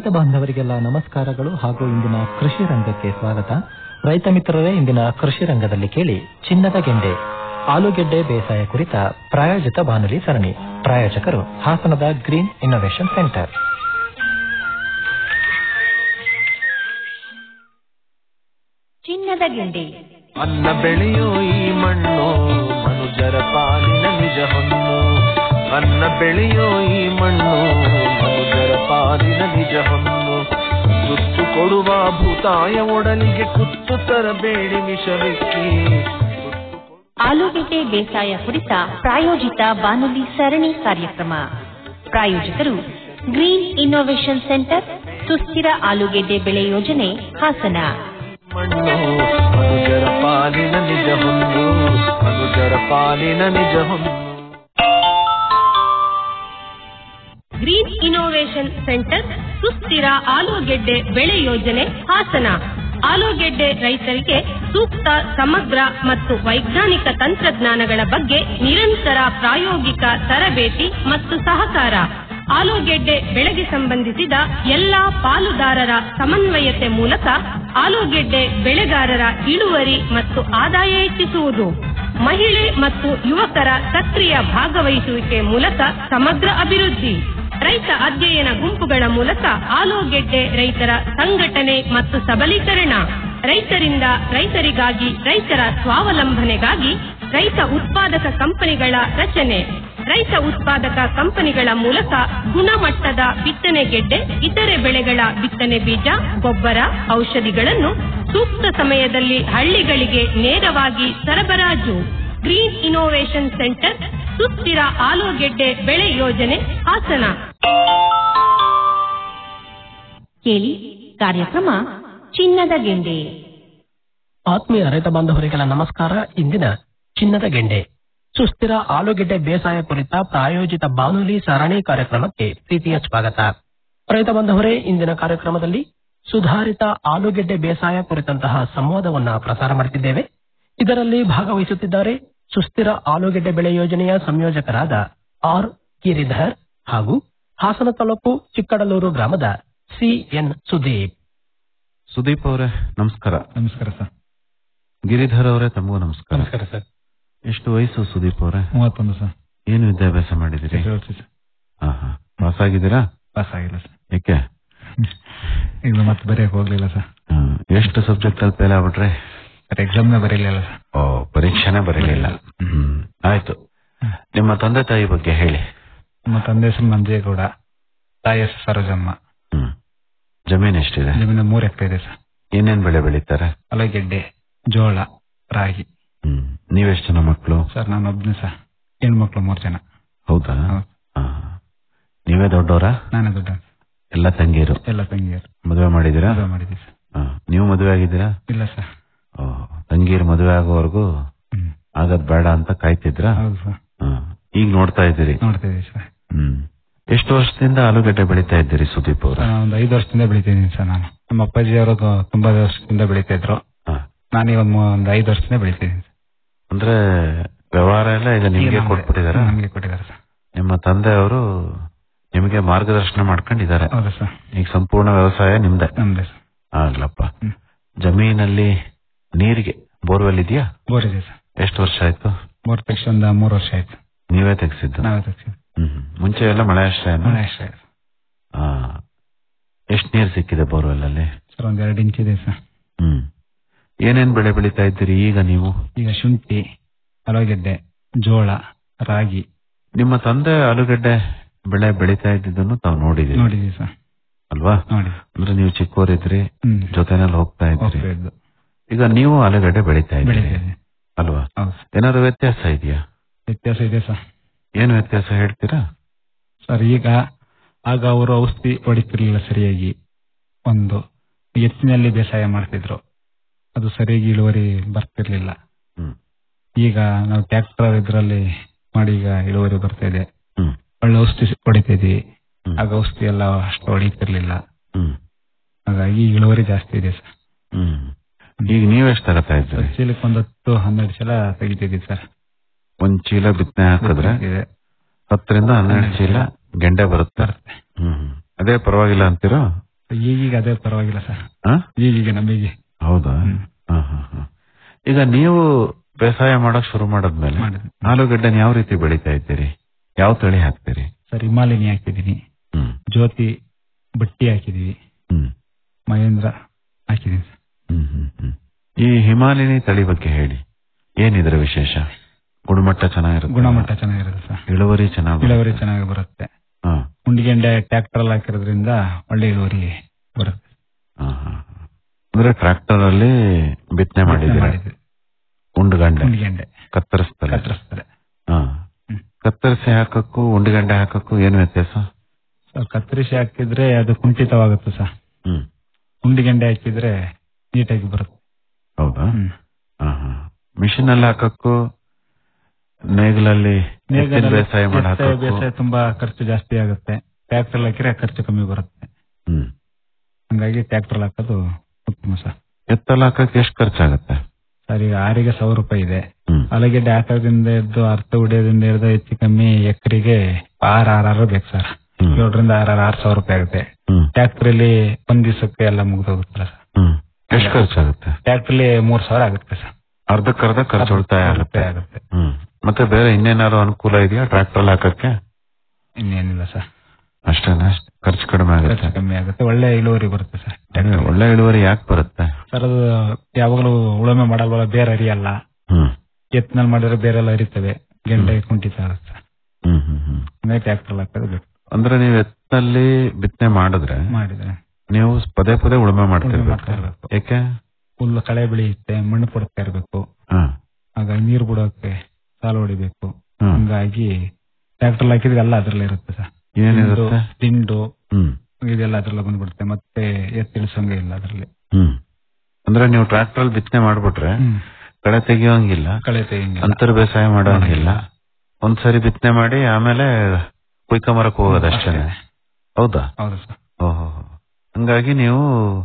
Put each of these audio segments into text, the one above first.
ರೈತ ಬಾಂಧವರಿಗೆಲ್ಲ ನಮಸ್ಕಾರಗಳು ಹಾಗೂ ಇಂದಿನ ಕೃಷಿ ರಂಗಕ್ಕೆ ಸ್ವಾಗತ ರೈತ ಮಿತ್ರರೇ ಇಂದಿನ ಕೃಷಿ ರಂಗದಲ್ಲಿ ಕೇಳಿ ಚಿನ್ನದ ಗೆಂಡೆ ಆಲೂಗೆಡ್ಡೆ ಬೇಸಾಯ ಕುರಿತ ಪ್ರಾಯೋಜಿತ ಬಾನುಲಿ ಸರಣಿ ಪ್ರಾಯೋಜಕರು ಹಾಸನದ ಗ್ರೀನ್ ಇನ್ನೋವೇಷನ್ ಸೆಂಟರ್ ಚಿನ್ನದ ಗೆಂಡೆ ಅನ್ನ ಬೆಳೆಯೋ ಈ ಮಣ್ಣು ಮನುಜರ ಪಾಲಿನ ನಿಜ ಹೊನ್ನು ಅನ್ನ ಬೆಳೆಯೋ ಈ ಮಣ್ಣು ಮನುಜರ ಪಾಲಿನ ನಿಜ ಹೊನ್ನು ತುತ್ತು ಕೊಡುವ ಭೂತಾಯ ಒಡಲಿಗೆ ಕುತ್ತು ತರಬೇಡಿ ವಿಷವೆಕ್ಕಿ ಆಲೂಗೆಡ್ಡೆ ಬೇಸಾಯ ಕುರಿತ ಪ್ರಾಯೋಜಿತ ಬಾನುಲಿ ಸರಣಿ ಕಾರ್ಯಕ್ರಮ ಪ್ರಾಯೋಜಕರು ಗ್ರೀನ್ ಇನ್ನೋವೇಷನ್ ಸೆಂಟರ್ ಸುಸ್ಥಿರ ಆಲೂಗೆಡ್ಡೆ ಬೆಳೆ ಯೋಜನೆ ಹಾಸನ ಮಣ್ಣು ಮನುಜರ ಪಾಲಿನ ನಿಜ ಹೊನ್ನು ಮನುಜರ ಪಾಲಿನ ನಿಜ ಹೊನ್ನು ಗ್ರೀನ್ ಇನ್ನೋವೇಷನ್ ಸೆಂಟರ್ ಸುಸ್ಥಿರ ಆಲೂಗೆಡ್ಡೆ ಬೆಳೆ ಯೋಜನೆ ಹಾಸನ ಆಲೂಗೆಡ್ಡೆ ರೈತರಿಗೆ ಸೂಕ್ತ ಸಮಗ್ರ ಮತ್ತು ವೈಜ್ಞಾನಿಕ ತಂತ್ರಜ್ಞಾನಗಳ ಬಗ್ಗೆ ನಿರಂತರ ಪ್ರಾಯೋಗಿಕ ತರಬೇತಿ ಮತ್ತು ಸಹಕಾರ ಆಲೂಗೆಡ್ಡೆ ಬೆಳೆಗೆ ಸಂಬಂಧಿಸಿದ ಎಲ್ಲಾ ಪಾಲುದಾರರ ಸಮನ್ವಯತೆ ಮೂಲಕ ಆಲೂಗೆಡ್ಡೆ ಬೆಳೆಗಾರರ ಇಳುವರಿ ಮತ್ತು ಆದಾಯ ಹೆಚ್ಚಿಸುವುದು ಮಹಿಳೆ ಮತ್ತು ಯುವಕರ ಸಕ್ರಿಯ ಭಾಗವಹಿಸುವಿಕೆ ಮೂಲಕ ಸಮಗ್ರ ಅಭಿವೃದ್ಧಿ ರೈತ ಅಧ್ಯಯನ ಗುಂಪುಗಳ ಮೂಲಕ ಆಲೂಗೆಡ್ಡೆ ರೈತರ ಸಂಘಟನೆ ಮತ್ತು ಸಬಲೀಕರಣ ರೈತರಿಂದ ರೈತರಿಗಾಗಿ ರೈತರ ಸ್ವಾವಲಂಬನೆಗಾಗಿ ರೈತ ಉತ್ಪಾದಕ ಕಂಪನಿಗಳ ರಚನೆ ರೈತ ಉತ್ಪಾದಕ ಕಂಪನಿಗಳ ಮೂಲಕ ಗುಣಮಟ್ಟದ ಬಿತ್ತನೆ ಗೆಡ್ಡೆ ಇತರೆ ಬೆಳೆಗಳ ಬಿತ್ತನೆ ಬೀಜ ಗೊಬ್ಬರ ಔಷಧಿಗಳನ್ನು ಸೂಕ್ತ ಸಮಯದಲ್ಲಿ ಹಳ್ಳಿಗಳಿಗೆ ನೇರವಾಗಿ ಸರಬರಾಜು ಗ್ರೀನ್ ಇನ್ನೋವೇಷನ್ ಸೆಂಟರ್ ಸುಸ್ಥಿರ ಆಲೂಗೆಡ್ಡೆ ಬೆಳೆ ಯೋಜನೆ ಹಾಸನ ಕೇಳಿ ಕಾರ್ಯಕ್ರಮ ಚಿನ್ನದ ಗೆಂಡೆ ಆತ್ಮೀಯ ರೈತ ಬಾಂಧವರಿಗೆಲ್ಲ ನಮಸ್ಕಾರ ಇಂದಿನ ಚಿನ್ನದ ಗೆಂಡೆ ಸುಸ್ಥಿರ ಆಲೂಗೆಡ್ಡೆ ಬೇಸಾಯ ಕುರಿತ ಪ್ರಾಯೋಜಿತ ಬಾನುಲಿ ಸರಣಿ ಕಾರ್ಯಕ್ರಮಕ್ಕೆ ಪ್ರೀತಿಯ ಸ್ವಾಗತ ರೈತ ಬಾಂಧವರೇ ಇಂದಿನ ಕಾರ್ಯಕ್ರಮದಲ್ಲಿ ಸುಧಾರಿತ ಆಲೂಗೆಡ್ಡೆ ಬೇಸಾಯ ಕುರಿತಂತಹ ಸಂವಾದವನ್ನ ಪ್ರಸಾರ ಮಾಡುತ್ತಿದ್ದೇವೆ ಇದರಲ್ಲಿ ಭಾಗವಹಿಸುತ್ತಿದ್ದಾರೆ ಸುಸ್ಥಿರ ಆಲೂಗೆಡ್ಡೆ ಬೆಳೆ ಯೋಜನೆಯ ಸಂಯೋಜಕರಾದ ಆರ್ ಗಿರಿಧರ್ ಹಾಗೂ ಹಾಸನ ತಾಲೂಕು ಚಿಕ್ಕಡಲೂರು ಗ್ರಾಮದ ಸಿಎನ್ ಸುದೀಪ್ ಸುದೀಪ್ ಅವರೇ ನಮಸ್ಕಾರ ನಮಸ್ಕಾರ ಸರ್ ಗಿರಿಧರ್ ಅವರೇ ತಮಗೂ ನಮಸ್ಕಾರ ನಮಸ್ಕಾರ ಸರ್ ಎಷ್ಟು ವಯಸ್ಸು ಸುದೀಪ್ ಅವರೇ ಮೂವತ್ತೊಂದು ಸರ್ ಏನು ವಿದ್ಯಾಭ್ಯಾಸ ಮಾಡಿದಿರಿ SSLC ಸರ್ ಹಾ ಹಾ ಪಾಸ್ ಆಗಿದ್ದೀರಾ ಪಾಸ್ ಆಗಿಲ್ಲ ಸರ್ ಯಾಕೆ ಈಗ ಮತ್ತೆ ಬರೆಯಕ್ಕೆ ಹೋಗ್ಲಿಲ್ಲ ಸರ್ ಹಾ, ಎಷ್ಟು ಸಬ್ಜೆಕ್ಟ್ ಅಲ್ಲಿ ಫೇಲ್ ಆಗ್ಬಿಟ್ರೆ ಸರ್ ಎಕ್ಸಾಮ್ನ ಬರೀಲಿಲ್ಲ ಸರ್ ಓ ಪರೀಕ್ಷೆನೇ ಬರಲಿಲ್ಲ ಹ್ಮ್ ಆಯ್ತು ನಿಮ್ಮ ತಂದೆ ತಾಯಿ ಬಗ್ಗೆ ಹೇಳಿ ನಮ್ಮ ತಂದೆ ಹೆಸರು ನಂಜೇಗೌಡ ತಾಯಿ ಹೆಸರು ಸರೋಜಮ್ಮ ಹ್ಮ್ ಜಮೀನ್ ಎಷ್ಟಿದೆ ಜಮೀನು ಮೂರು ಎಕರೆ ಇದೆ ಸರ್ ಏನೇನ್ ಬೆಳೆ ಬೆಳೀತಾರೆ ಆಲೂಗೆಡ್ಡೆ ಜೋಳ ರಾಗಿ ಹ್ಮ್ ನೀವೆಷ್ಟು ಜನ ಮಕ್ಕಳು ಸರ್ ನಾನು ಒಬ್ಬನೇ ಸರ್ ಹೆಣ್ಮಕ್ಳು ಮೂರು ಜನ ಹೌದಾ ಹೌದು. ಹಾ. ನೀವೇ ದೊಡ್ಡವರಾ ನಾನೇ ದೊಡ್ಡ ಎಲ್ಲ ತಂಗಿಯರು ಎಲ್ಲ ತಂಗಿಯರು ಮದುವೆ ಮಾಡಿದ್ದೀರಾ ಮದುವೆ ಮಾಡಿದ್ದೀವಿ ಸರ್ ಹಾ. ನೀವು ಮದುವೆ ಆಗಿದ್ದೀರಾ ಇಲ್ಲ ಸರ್ ಓ, ತಂಗೀರ್ ಮದುವೆ ಆಗೋವರೆಗೂ ಹ್ಮ್ ಆಗದ್ ಬೇಡ ಅಂತ ಕಾಯ್ತಿದ್ರ ಹೌದು ಸರ್ ಈಗ ನೋಡ್ತಾ ಇದ್ದೀರಿ ನೋಡ್ತಾ ಇದೀವಿ ಸರ್ ಹ್ಮ್ ಎಷ್ಟು ವರ್ಷದಿಂದ ಆಲೂಗಡ್ಡೆ ಬೆಳೀತಾ ಇದ್ದೀರಿ ಸುದೀಪ್ ಅವ್ರ ಸರ್, ನಾನು ಒಂದು ಐದು ವರ್ಷದಿಂದ ಬೆಳಿತಿದ್ದೀನಿ ಸರ್ ನಾನು ನಮ್ಮ ಅಪ್ಪಾಜಿ ಅವರು ತುಂಬಾ ವರ್ಷದಿಂದ ಬೆಳಿತಾ ಇದ್ರು ನಾನು ಇವಾಗ ಮೂ- ಒಂದು ಐದು ವರ್ಷದಿಂದ ಬೆಳಿತಿದ್ದೀನಿ ಸರ್. ಅಂದ್ರೆ ವ್ಯವಹಾರ ಎಲ್ಲ ಈಗ ನಿಮ್ಗೆ ನಮ್ಗೆ- ಕೊಟ್ಬಿಟ್ಟಿದಾರ ನಮ್ಗೆ ಕೊಟ್ಟಿದ್ದಾರೆ ಸರ್ ನಿಮ್ಮ ತಂದೆ ಅವರು ನಿಮಗೆ ಮಾರ್ಗದರ್ಶನ ಮಾಡ್ಕೊಂಡಿದ್ದಾರೆ ಹೌದು ಸರ್ ಈಗ ಸಂಪೂರ್ಣ ವ್ಯವಸಾಯ ನಿಮ್ದೆ ನಮ್ದೇ ಸರ್ ಆಗ್ಲಪ್ಪ ಹ್ಮ್. ಜಮೀನಲ್ಲಿ ನೀರಿಗೆ ಬೋರ್ವೆಲ್ ಇದೆಯಾ ಬೋರ್ ಇದೆ ಸರ್ ಎಷ್ಟು ವರ್ಷ ಆಯ್ತು ಬೋರ್ ತೆಗ್ಸಿ ಒಂದು ಮೂರು ವರ್ಷ ಆಯ್ತು ನೀವೇ ತೆಗ್ಸಿದ್ದು ನಾವೇ ತೆಗ್ಸಿದ್ವಿ ಹ್ಮ್ ಹ್ಮ್. ಮುಂಚೆ ಎಲ್ಲ ಮಳೆ ಅಷ್ಟೇ ಮಳೆ ಅಷ್ಟೇ ಆಯ್ತು ಎಷ್ಟು ನೀರು ಸಿಕ್ಕಿದೆ ಬೋರ್ವೆಲ್ ಅಲ್ಲಿ ಸರ್ ಒಂದ್ ಎರಡು ಇಂಚ್ ಇದೆ ಸರ್ ಹ್ಮ್ ಏನೇನ್ ಬೆಳೆ ಬೆಳೀತಾ ಇದ್ದೀರಿ ಈಗ ನೀವು ಈಗ ಶುಂಠಿ ಆಲೂಗೆಡ್ಡೆ ಜೋಳ ರಾಗಿ ನಿಮ್ಮ ತಂದೆ ಆಲೂಗಡ್ಡೆ ಬೆಳೆ ಬೆಳೀತಾ ಇದ್ದಿದ್ದನ್ನು ತಾವು ನೋಡಿದೀರಿ ನೋಡಿದೀವಿ ಸರ್ ಅಲ್ವಾ ನೋಡಿ ಅಂದ್ರೆ ನೀವು ಚಿಕ್ಕವರಿದ್ರಿ ಹ್ಮ್ ಜೊತೆನಲ್ಲಿ ಹೋಗ್ತಾ ಇದ್ರಿ ಹೋಗ್ತಾ ಇದ್ದು ಈಗ ನೀವು ಆಲೂಗಡ್ಡೆ ಬೆಳೀತಾ ಇದ್ದೀರಿ ಬೆಳಿತೀವಿ ಅಲ್ವಾ ಹೌದು ಸರ್. ಏನಾದ್ರು ವ್ಯತ್ಯಾಸ ಇದೆಯಾ ವ್ಯತ್ಯಾಸ ಇದೆ ಸರ್ ಏನು ವ್ಯತ್ಯಾಸ ಹೇಳ್ತೀರಾ ಸರ್ ಈಗ ಆಗ ಅವರು ಔಷಧಿ ಹೊಡಿತಿರ್ಲಿಲ್ಲ ಸರಿಯಾಗಿ ಒಂದು ಎತ್ತಿನಲ್ಲಿ ಬೇಸಾಯ ಮಾಡ್ತಿದ್ರು ಅದು ಸರಿಯಾಗಿ ಇಳುವರಿ ಬರ್ತಿರ್ಲಿಲ್ಲ ಹ್ಮ್ ಈಗ ನಾವು ಟ್ರ್ಯಾಕ್ಟರ್ ಇದ್ರಲ್ಲಿ ಮಾಡಿ ಈಗ ಇಳುವರಿ ಬರ್ತಾ ಇದೆ ಹ್ಮ್ ಒಳ್ಳೆ ಔಷಧಿ ಹೊಡಿತಾ ಇದೀವಿ ಹ್ಮ್. ಆಗ ಔಷಧಿ ಎಲ್ಲ ಅಷ್ಟು ಹೊಡಿತಿರ್ಲಿಲ್ಲ ಹ್ಮ್ ಹಾಗಾಗಿ ಇಳುವರಿ ಜಾಸ್ತಿ ಇದೆ ಸರ್ ಹ್ಮ್ ಈಗ ನೀವೆಷ್ಟು ತಗತಾ ಇದ್ರಿ ಚೀಲಕ್ಕೆ ಒಂದು ಹತ್ತು ಹನ್ನೆರಡು ಸಲ ತೆಗಿತಿದ್ದೀವಿ ಸರ್ ಒಂದ್ ಚೀಲ ಬಿತ್ತನೆ ಹಾಕಿದ್ರೆ ಇದೆ. ಹತ್ತರಿಂದ ಹನ್ನೆರಡು ಚೀಲ ಗೆಂಡೆ ಬರುತ್ತೆ ಬರುತ್ತೆ ಹ್ಮ್ ಅದೇ ಪರವಾಗಿಲ್ಲ ಅಂತೀರೋ ಈಗೀಗ ಅದೇ ಪರವಾಗಿಲ್ಲ ಸರ್ ಆ? ಈಗೀಗ ನಮಗೆ ಹೌದಾ ಹ್ಮ್. ಹಾ, ಹಾ, ಹಾ. ಈಗ ನೀವು ಬೇಸಾಯ ಮಾಡಕ್ ಶುರು ಮಾಡದ್ಮೇಲೆ ಮಾಡಿದ್ವಿ. ಆಲೂಗಡ್ಡೆನ ಯಾವ ರೀತಿ ಬೆಳಿತಾ ಇದ್ದೀರಿ ಯಾವ ತಳಿ ಹಾಕ್ತೀರಿ ಸರ್ ಹಿಮಾಲಿನಿ ಹಾಕಿದೀನಿ ಹ್ಮ್ ಜ್ಯೋತಿ ಬಟ್ಟಿ ಹಾಕಿದೀವಿ ಹ್ಮ್ ಮಹೇಂದ್ರ ಹಾಕಿದೀನಿ ಸರ್ ಹ್ಮ್ ಹ್ಮ್ ಹ್ಮ್ ಈ ಹಿಮಾಲಿನಿ ತಳಿ ಬಗ್ಗೆ ಹೇಳಿ ಏನಿದ್ರ ವಿಶೇಷ ಗುಣಮಟ್ಟ ಚೆನ್ನಾಗಿರುತ್ತೆ ಗುಣಮಟ್ಟ ಚೆನ್ನಾಗಿರುತ್ತೆ ಸರ್ ಇಳುವರಿ ಚೆನ್ನಾಗಿ ಇಳುವರಿ ಚೆನ್ನಾಗಿ ಬರುತ್ತೆ ಹಾ ಉಂಡಿಗೆಂಡೆ ಟ್ರ್ಯಾಕ್ಟರ್ ಅಲ್ಲಿ ಹಾಕಿರೋದ್ರಿಂದ ಒಳ್ಳೆ ಇಳುವರಿ ಬರುತ್ತೆ ಹಾ, ಹಾ, ಹಾ. ಅಂದ್ರೆ ಟ್ರ್ಯಾಕ್ಟರ್ ಅಲ್ಲಿ ಬಿತ್ತನೆ ಮಾಡಿದ್ದೀರಾ ಮಾಡಿದ್ವಿ ಉಂಡುಗಂಡೆ ಉಂಡಿಗೆಂಡೆ ಕತ್ತರಿಸ್ತಾರೆ ಕತ್ತರಿಸ್ತಾರೆ ಹಾ ಹ್ಮ್. ಕತ್ತರಿಸಿ ಹಾಕಕ್ಕೂ ಉಂಡುಗಂಡೆ ಹಾಕಕ್ಕೂ ಏನು ವ್ಯತ್ಯಾಸ ಸರ್ ಕತ್ತರಿಸಿ ಹಾಕಿದ್ರೆ ಅದು ಕುಂಠಿತವಾಗುತ್ತೆ ಸರ್ ಹ್ಮ್ ಉಂಡಿಗೆಂಡೆ ಹಾಕಿದ್ರೆ ನೀಟಾಗಿ ಬರುತ್ತೆ ಹೌದಾ ಹ್ಮ್. ಹಾ ಹಾ ಮಿಷಿನ್ ಅಲ್ಲಿ ಹಾಕಕ್ಕೂ ನೇಗಿಲಲ್ಲಿ ಎತ್ತಿನ ನೇಗಿಲಲ್ಲಿ ಬೇಸಾಯ ಮಾಡಿ ಎತ್ತ ಹಾಕಕ್ಕೂ ಬೇಸಾಯ ತುಂಬಾ ಖರ್ಚು ಜಾಸ್ತಿ ಆಗುತ್ತೆ ಟ್ರ್ಯಾಕ್ಟರ್ ಹಾಕಿದ್ರೆ ಖರ್ಚು ಕಮ್ಮಿ ಬರುತ್ತೆ ಹ್ಮ್ ಹಂಗಾಗಿ ಟ್ರ್ಯಾಕ್ಟರ್ ಹಾಕೋದು ಉತ್ತಮ ಸರ್ ಎತ್ತಲ್ ಹಾಕಕ್ಕೆ ಎಷ್ಟು ಖರ್ಚಾಗತ್ತೆ ಸರ್ ಈಗ ಆರಿಗೆ ಸಾವಿರ ರೂಪಾಯಿ ಇದೆ ಹ್ಮ್ ಆಲೂಗೆಡ್ಡೆ ಹಾಕೋದ್ರಿಂದ ಎದ್ದು ಅರ್ಥ ಹೊಡೆಯೋದ್ರಿಂದ ಹಿಡಿದು ಹೆಚ್ಚು ಕಮ್ಮಿ ಎಕರೆಗೆ ಆರ್ ಆರ್ ಆರು ಬೇಕು ಸರ್ ಹ್ಮ್. ಏಳರಿಂದ ಆರ್ ಆರ್ ಆರು ಸಾವಿರ ರೂಪಾಯಿ ಆಗುತ್ತೆ ಹ್ಮ್ ಟ್ರ್ಯಾಕ್ಟರ್ ಅಲ್ಲಿ ಒಂದ್ ದಿವಸಕ್ಕೆ ಎಲ್ಲ ಮುಗ್ದೋಗುತ್ತಲ್ಲ ಸರ್ ಹ್ಮ್ ಎಷ್ಟು ಖರ್ಚಾಗುತ್ತೆ ಟ್ರ್ಯಾಕ್ಟರ್ ಅಲ್ಲಿ ಮೂರ್ ಸಾವಿರ ಆಗುತ್ತೆ ಸರ್ ಅರ್ಧಕ್ಕರ್ಧ ಖರ್ಚು ಉಳಿತಾಯ ಆಗುತ್ತೆ ಆಗುತ್ತೆ ಹ್ಮ್ ಮತ್ತೆ ಬೇರೆ ಇನ್ನೇನಾದ್ರು ಅನುಕೂಲ ಇದೆಯಾ ಟ್ರ್ಯಾಕ್ಟರ್ ಹಾಕಕ್ಕೆ ಇನ್ನೇನಿಲ್ಲ ಸರ್ ಅಷ್ಟೇನಾ ಖರ್ಚು ಕಡಿಮೆ ಆಗುತ್ತೆ ಖರ್ಚು ಕಮ್ಮಿ ಆಗುತ್ತೆ ಒಳ್ಳೆ ಇಳುವರಿ ಬರುತ್ತೆ ಸರ್ ಅದೇ, ಒಳ್ಳೆ ಇಳುವರಿ ಯಾಕೆ ಬರುತ್ತೆ ಸರ್ ಅದು ಯಾವಾಗಲೂ ಉಳುಮೆ ಮಾಡಲ್ವಲ್ಲ ಬೇರೆ ಅರಿಯಲ್ಲ ಹ್ಮ್ ಎತ್ತಿನಲ್ಲಿ ಮಾಡಿದ್ರೆ ಬೇರೆ ಎಲ್ಲ ಅರಿತವೆ ಗೆಂಡೆ ಕುಂಠಿತ ಆಗುತ್ತೆ ಸರ್ ಹ್ಮ್ ಹ್ಮ್ ಹ್ಮ್ ಹಂಗಾಗಿ ಟ್ರ್ಯಾಕ್ಟರ್ ಹಾಕೋದು ಬೇಕು ಅಂದ್ರೆ ನೀವು ಎತ್ತಲ್ಲಿ ಬಿತ್ತನೆ ಮಾಡಿದ್ರೆ ಮಾಡಿದ್ರೆ ನೀವು ಪದೇ ಪದೇ ಉಳುಮೆ ಉಳುಮೆ ಮಾಡ್ತಿರ್ಬೇಕು ಮಾಡ್ತಾ ಇರ್ಬೇಕು. ಯಾಕೆ ಹುಲ್ಲು ಕಳೆ ಬೆಳೆಯುತ್ತೆ ಮಣ್ಣು ಕೊಡ್ತಾ ಇರಬೇಕು ಹಾ ಹಾಗಾಗಿ ನೀರು ಬಿಡೋಕೆ ಸಾಲು ಹೊಡಿಬೇಕು ಹ್ಮ್ ಹಂಗಾಗಿ ಟ್ರ್ಯಾಕ್ಟರ್ ಹಾಕಿದ್ರೆ ಎಲ್ಲ ಅದ್ರಲ್ಲೇ ಇರುತ್ತೆ ಸರ್ ಏನಿರುತ್ತೆ ದಿಂಡು ಹ್ಮ್ ಇದೆಲ್ಲ ಅದ್ರಲ್ಲ ಬಂದ್ಬಿಡುತ್ತೆ ಮತ್ತೆ ಎತ್ತಿಳಿಸಂಗೆ ಇಲ್ಲ ಅದ್ರಲ್ಲಿ ಹ್ಮ್ ಅಂದ್ರೆ ನೀವು ಟ್ರ್ಯಾಕ್ಟರ್ ಅಲ್ಲಿ ಬಿತ್ತನೆ ಮಾಡ್ಬಿಟ್ರೆ ಹ್ಮ್. ಕಳೆ ತೆಗಿಯೋಂಗಿಲ್ಲ ಕಳೆ ತೆಗಿಯಂಗಿಲ್ಲ ಅಂತರ್ ಬೇಸಾಯ ಮಾಡೋಂಗಿಲ್ಲ ಒಂದ್ಸರಿ ಬಿತ್ತನೆ ಮಾಡಿ ಆಮೇಲೆ ಕುಯ್ಕೊಂಬರಕ್ ಹೋಗೋದು ಅಷ್ಟೇನೆ ಹೌದಾ ಹೌದು ಸರ್ ಓಹೋ ಹಂಗಾಗಿ ನೀವು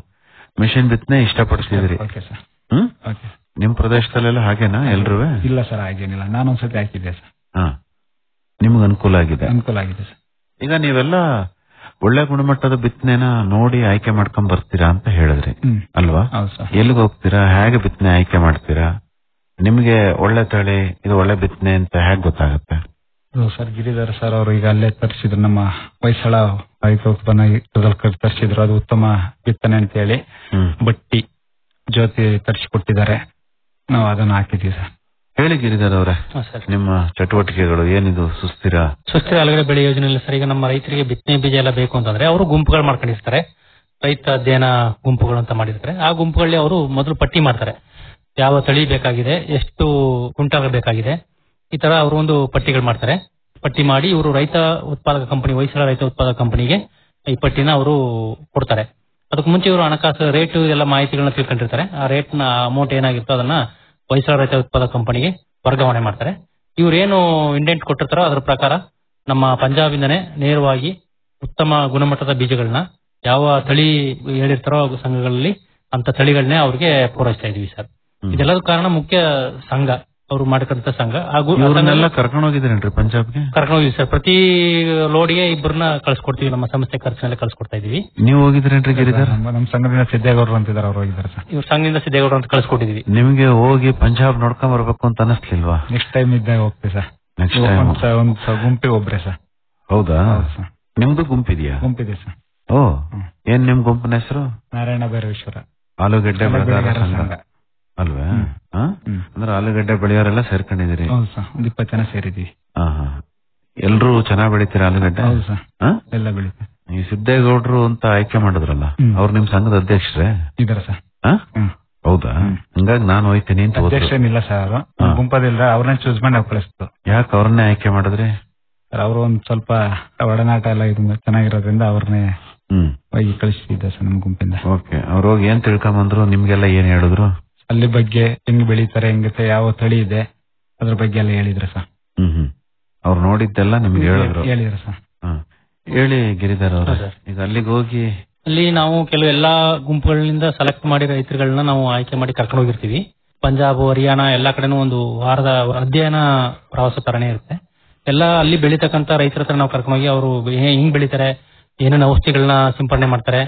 ಮಿಷಿನ್ ಬಿತ್ತನೆ ಇಷ್ಟಪಡ್ತಿದ್ರಿ ಓಕೆ ಸರ್ ಹ್ಮ್ ಓಕೆ ನಿಮ್ ಪ್ರದೇಶದಲ್ಲೆಲ್ಲ ಹಾಗೇನಾ ಎಲ್ರೂ ಇಲ್ಲ ಸರ್ ಹಾಗೇನಿಲ್ಲ ನಾನು ಒಂದ್ಸತಿ ಹಾಕಿದ್ದೆ ಸರ್ ಹಾ ನಿಮ್ಗೆ ಅನುಕೂಲ ಆಗಿದೆ ಅನುಕೂಲ ಆಗಿದೆ ಸರ್ ಈಗ ನೀವೆಲ್ಲ ಒಳ್ಳೆ ಗುಣಮಟ್ಟದ ಬಿತ್ತನೆನ ನೋಡಿ ಆಯ್ಕೆ ಮಾಡ್ಕೊಂಡ್ ಬರ್ತೀರಾ ಅಂತ ಹೇಳಿದ್ರಿ ಹ್ಮ್ ಅಲ್ವಾ ಹೌದು ಸರ್ ಎಲ್ಲಿಗೆ ಹೋಗ್ತೀರಾ ಹೇಗೆ ಬಿತ್ತನೆ ಆಯ್ಕೆ ಮಾಡ್ತೀರಾ ನಿಮ್ಗೆ ಒಳ್ಳೆ ತಳಿ ಇದು ಒಳ್ಳೆ ಬಿತ್ತನೆ ಅಂತ ಹೇಗೆ ಗೊತ್ತಾಗುತ್ತೆ ಇದು ಸರ್ ಗಿರಿಧರ್ ಸರ್ ಅವರು ಈಗ ಅಲ್ಲೇ ತರಿಸಿದ್ರು ನಮ್ಮ ಹೊಯ್ಸಳ ರೈತ ಉತ್ಪನ್ನ ಇದ್ರಲ್ಲಿ ತರಿಸಿದ್ರು ಅದು ಉತ್ತಮ ಬಿತ್ತನೆ ಅಂತ ಹೇಳಿ ಹ್ಮ್ ಬಟ್ಟಿ ಜ್ಯೋತಿ ತರಿಸಿಕೊಟ್ಟಿದ್ದಾರೆ ನಾವು ಅದನ್ನ ಹಾಕಿದ್ವಿ ಸರ್ ಹೇಳಿ ಗಿರಿಧರ್ ಅವರೇ ಸರ್ ನಿಮ್ಮ ಚಟುವಟಿಕೆಗಳು ಏನಿದು ಸುಸ್ಥಿರ ಸುಸ್ಥಿರ ಆಲೂಗಡ್ಡೆ ಬೆಳೆ ಯೋಜನೆಯಲ್ಲಿ ಸರ್ ಈಗ ನಮ್ಮ ರೈತರಿಗೆ ಬಿತ್ತನೆ ಬೀಜ ಎಲ್ಲ ಬೇಕು ಅಂತಂದ್ರೆ ಅವರು ಗುಂಪುಗಳು ಮಾಡ್ಕೊಂಡಿರ್ತಾರೆ ರೈತ ಅಧ್ಯಯನ ಗುಂಪುಗಳು ಅಂತ ಮಾಡಿರ್ತಾರೆ ಆ ಗುಂಪುಗಳಲ್ಲಿ ಅವರು ಮೊದಲು ಪಟ್ಟಿ ಮಾಡ್ತಾರೆ ಯಾವ ತಳಿ ಬೇಕಾಗಿದೆ ಎಷ್ಟು ಕ್ವಿಂಟಾಲ್ ಬೇಕಾಗಿದೆ ಈ ತರ ಅವರು ಒಂದು ಪಟ್ಟಿಗಳು ಮಾಡ್ತಾರೆ ಪಟ್ಟಿ ಮಾಡಿ ಇವರು ರೈತ ಉತ್ಪಾದಕ ಕಂಪನಿ ಹೊಯ್ಸಳ ರೈತ ಉತ್ಪಾದಕ ಕಂಪನಿಗೆ ಈ ಪಟ್ಟಿನ ಅವರು ಕೊಡ್ತಾರೆ ಅದಕ್ಕೆ ಮುಂಚೆ ಇವರು ಹಣಕಾಸು ರೇಟ್ ಎಲ್ಲ ಮಾಹಿತಿಗಳನ್ನ ತಿಳ್ಕೊಂಡಿರ್ತಾರೆ ಆ ರೇಟ್ ನ ಅಮೌಂಟ್ ಏನಾಗಿರ್ತೋ ಅದನ್ನ ಹೊಯ್ಸಳ ರೈತ ಉತ್ಪಾದಕ ಕಂಪನಿಗೆ ವರ್ಗಾವಣೆ ಮಾಡ್ತಾರೆ ಇವ್ರು ಏನು ಇಂಡೆಂಟ್ ಕೊಟ್ಟಿರ್ತಾರೋ ಅದರ ಪ್ರಕಾರ ನಮ್ಮ ಪಂಜಾಬಿಂದನೇ ನೇರವಾಗಿ ಉತ್ತಮ ಗುಣಮಟ್ಟದ ಬೀಜಗಳನ್ನ ಯಾವ ತಳಿ ಹೇಳಿರ್ತಾರೋ ಆ ಸಂಘಗಳಲ್ಲಿ ಅಂತ ತಳಿಗಳನ್ನೇ ಅವ್ರಿಗೆ ಪೂರೈಸ್ತಾ ಇದೀವಿ ಸರ್ ಹ್ಮ್. ಇದೆಲ್ಲದ ಕಾರಣ ಮುಖ್ಯ ಸಂಘ ಅವರು ಮಾಡ್ಕೊಂತ ಸಂಘ ಹಾಗೂ ಆ ಇವ್ರನ್ನೆಲ್ಲ ಸಂಘ- ಕರ್ಕೊಂಡು ಹೋಗಿದ್ದೀರೇನ್ರಿ ಪಂಜಾಬ್ಗೆ ಕರ್ಕೊಂಡು ಹೋಗಿದ್ವಿ ಸರ್ ಪ್ರತಿ ಲೋಡ್ಗೆ ಇಬ್ಬರನ್ನ ಕಳ್ಸಿಕೊಡ್ತೀವಿ ನಮ್ಮ ಸಂಸ್ಥೆ ಖರ್ಚಿನಲ್ಲಿ ಕಳ್ಸಿಕೊಡ್ತಾ ಇದೀವಿ ನೀವು ಹೋಗಿದ್ರೇನ್ರಿ ಗಿರಿಧರ್ ನಮ್ಮ ನಮ್ಮ ಸಂಘದಿಂದ ಸಿದ್ದೇಗೌಡರು ಅಂತಿದ್ದಾರೆ ಅವ್ರು ಹೋಗಿದ್ದಾರೆ ಸರ್ ಇವ್ರ ಸಂಘದಿಂದ ಸಿದ್ದೇಗೌಡರು ಅಂತ ಕಳ್ಸಿಕೊಟ್ಟಿದೀವಿ ನಿಮ್ಗೆ ಹೋಗಿ ಪಂಜಾಬ್ ನೋಡ್ಕೊಂಡ್ ಬರ್ಬೇಕು ಅಂತ ಅನಿಸ್ಲಿಲ್ವಾ ನೆಕ್ಸ್ಟ್ ಟೈಮ್ ಇದ್ದಾಗ ಹೋಗ್ತೀವಿ ಸರ್ ನೆಕ್ಸ್ಟ್ ಟೈಮ್ ಒಂದ್ ಸ- ಒಂದ್ ಸ- ಗುಂಪಿಗೆ ಒಬ್ರೆ ಸರ್ ಹೌದಾ ಹೌದು ಸರ್ ನಿಮ್ದು ಗುಂಪಿದ್ಯಾ ಗುಂಪಿದೆ ಸರ್ ಓ ಹ್ಮ್. ಏನ್ ನಿಮ್ ಗುಂಪಿನ ಹೆಸರು ನಾರಾಯಣ ಭೈರವೇಶ್ವರ ಆಲೂಗಡ್ಡೆ ಬೆಳೆಗಾರರ ಬೆಳೆಗಾರರ ಸಂಘ ಸಂಘ ಅಲ್ವಾ ಹ್ಮ್. ಹಾ? ಹ್ಮ್. ಅಂದ್ರೆ ಆಲೂಗಡ್ಡೆ ಬೆಳೆಯೋರೆಲ್ಲ ಸೇರ್ಕೊಂಡಿದ್ದೀರಿ ಹೌದು ಸರ್ ಒಂದ್ ಇಪ್ಪತ್ತು ಜನ ಸೇರಿದೀವಿ ಹಾ ಹಾ ಎಲ್ರು ಚೆನ್ನಾಗ್ ಬೆಳಿತೀರಾ ಆಲೂಗಡ್ಡೆ ಹೌದು ಸರ್ ಹಾ? ಎಲ್ಲ ಬೆಳಿತೀವಿ ಈ ಸಿದ್ದೇಗೌಡ್ರು ಅಂತ ಆಯ್ಕೆ ಮಾಡಿದ್ರಲ್ಲ ಹ್ಮ್. ಅವ್ರು ನಿಮ್ ಸಂಘದ ಅಧ್ಯಕ್ಷರೇ ಇದಾರೆ ಸರ್ ಹಾ? ಹ್ಮ್ ಹೌದಾ ಹ್ಮ್. ಹಂಗಾಗಿ ನಾನು ಹೋಯ್ತೀನಿ ಅಂತ ಹೋದ್ರು ಅಧ್ಯಕ್ಷ ಏನಿಲ್ಲ ಸರ್ ಹಾ. ಗುಂಪದಿಲ್ಲ ಅವ್ರನ್ನ ಚೂಸ್ ಮಾಡಿ ನಾವು ಕಳಿಸ್ತು ಯಾಕೆ ಅವ್ರನ್ನೇ ಆಯ್ಕೆ ಮಾಡಿದ್ರಿ ಸರ್ ಅವರು ಒಂದ್ ಸ್ವಲ್ಪ ಒಡನಾಟ ಎಲ್ಲ ಇದು ಚೆನ್ನಾಗಿರೋದ್ರಿಂದ ಅವ್ರನ್ನೇ ಹ್ಮ್ ಹೋಗಿ ಕಳಿಸ್ತಿದ್ದೆ ಸರ್ ನಮ್ಮ ಗುಂಪಿಂದ ಓಕೆ ಅವ್ರು ಹೋಗಿ ಏನ್ ತಿಳ್ಕೊಂಬಂದ್ರು ನಿಮ್ಗೆಲ್ಲ ಏನ್ ಹೇಳಿದ್ರು ಅಲ್ಲಿ ಬಗ್ಗೆ ಹೆಂಗ್ ಬೆಳೀತಾರೆ ಹೆಂಗತ್ತೆ ಯಾವ ತಳಿ ಇದೆ ಅದ್ರ ಬಗ್ಗೆ ಎಲ್ಲ ಹೇಳಿದ್ರು ಸರ್ ಹ್ಮ್ ಹ್ಮ್ ಅವ್ರು ನೋಡಿದ್ದೆಲ್ಲ ನಿಮ್ಗೆ ಹೇಳಿದ್ರು ಹೇಳಿದ್ರು ಸರ್ ಹಾ. ಹೇಳಿ ಗಿರಿಧರ್ ಅವ್ರ ಹೌದು ಸರ್. ಈಗ ಅಲ್ಲಿಗೆ ಹೋಗಿ ಅಲ್ಲಿ ನಾವು ಕೆಲವು ಎಲ್ಲಾ ಗುಂಪುಗಳಿಂದ ಸೆಲೆಕ್ಟ್ ಮಾಡಿ ರೈತರುಗಳನ್ನ ನಾವು ಆಯ್ಕೆ ಮಾಡಿ ಕರ್ಕೊಂಡು ಹೋಗಿರ್ತೀವಿ ಪಂಜಾಬ್ ಹರಿಯಾಣ ಎಲ್ಲಾ ಕಡೆನೂ ಒಂದು ವಾರದ ಅಧ್ಯಯನ ಪ್ರವಾಸ ತರನೇ ಇರುತ್ತೆ ಎಲ್ಲ ಅಲ್ಲಿ ಬೆಳೀತಕ್ಕಂತ ರೈತರ ಹತ್ರ ನಾವು ಕರ್ಕೊಂಡೋಗಿ ಅವರು ಹಿಂಗ್ ಬೆಳಿತಾರೆ ಏನೇನು ಔಷಧಿಗಳನ್ನ ಸಿಂಪಡಣೆ ಮಾಡ್ತಾರೆ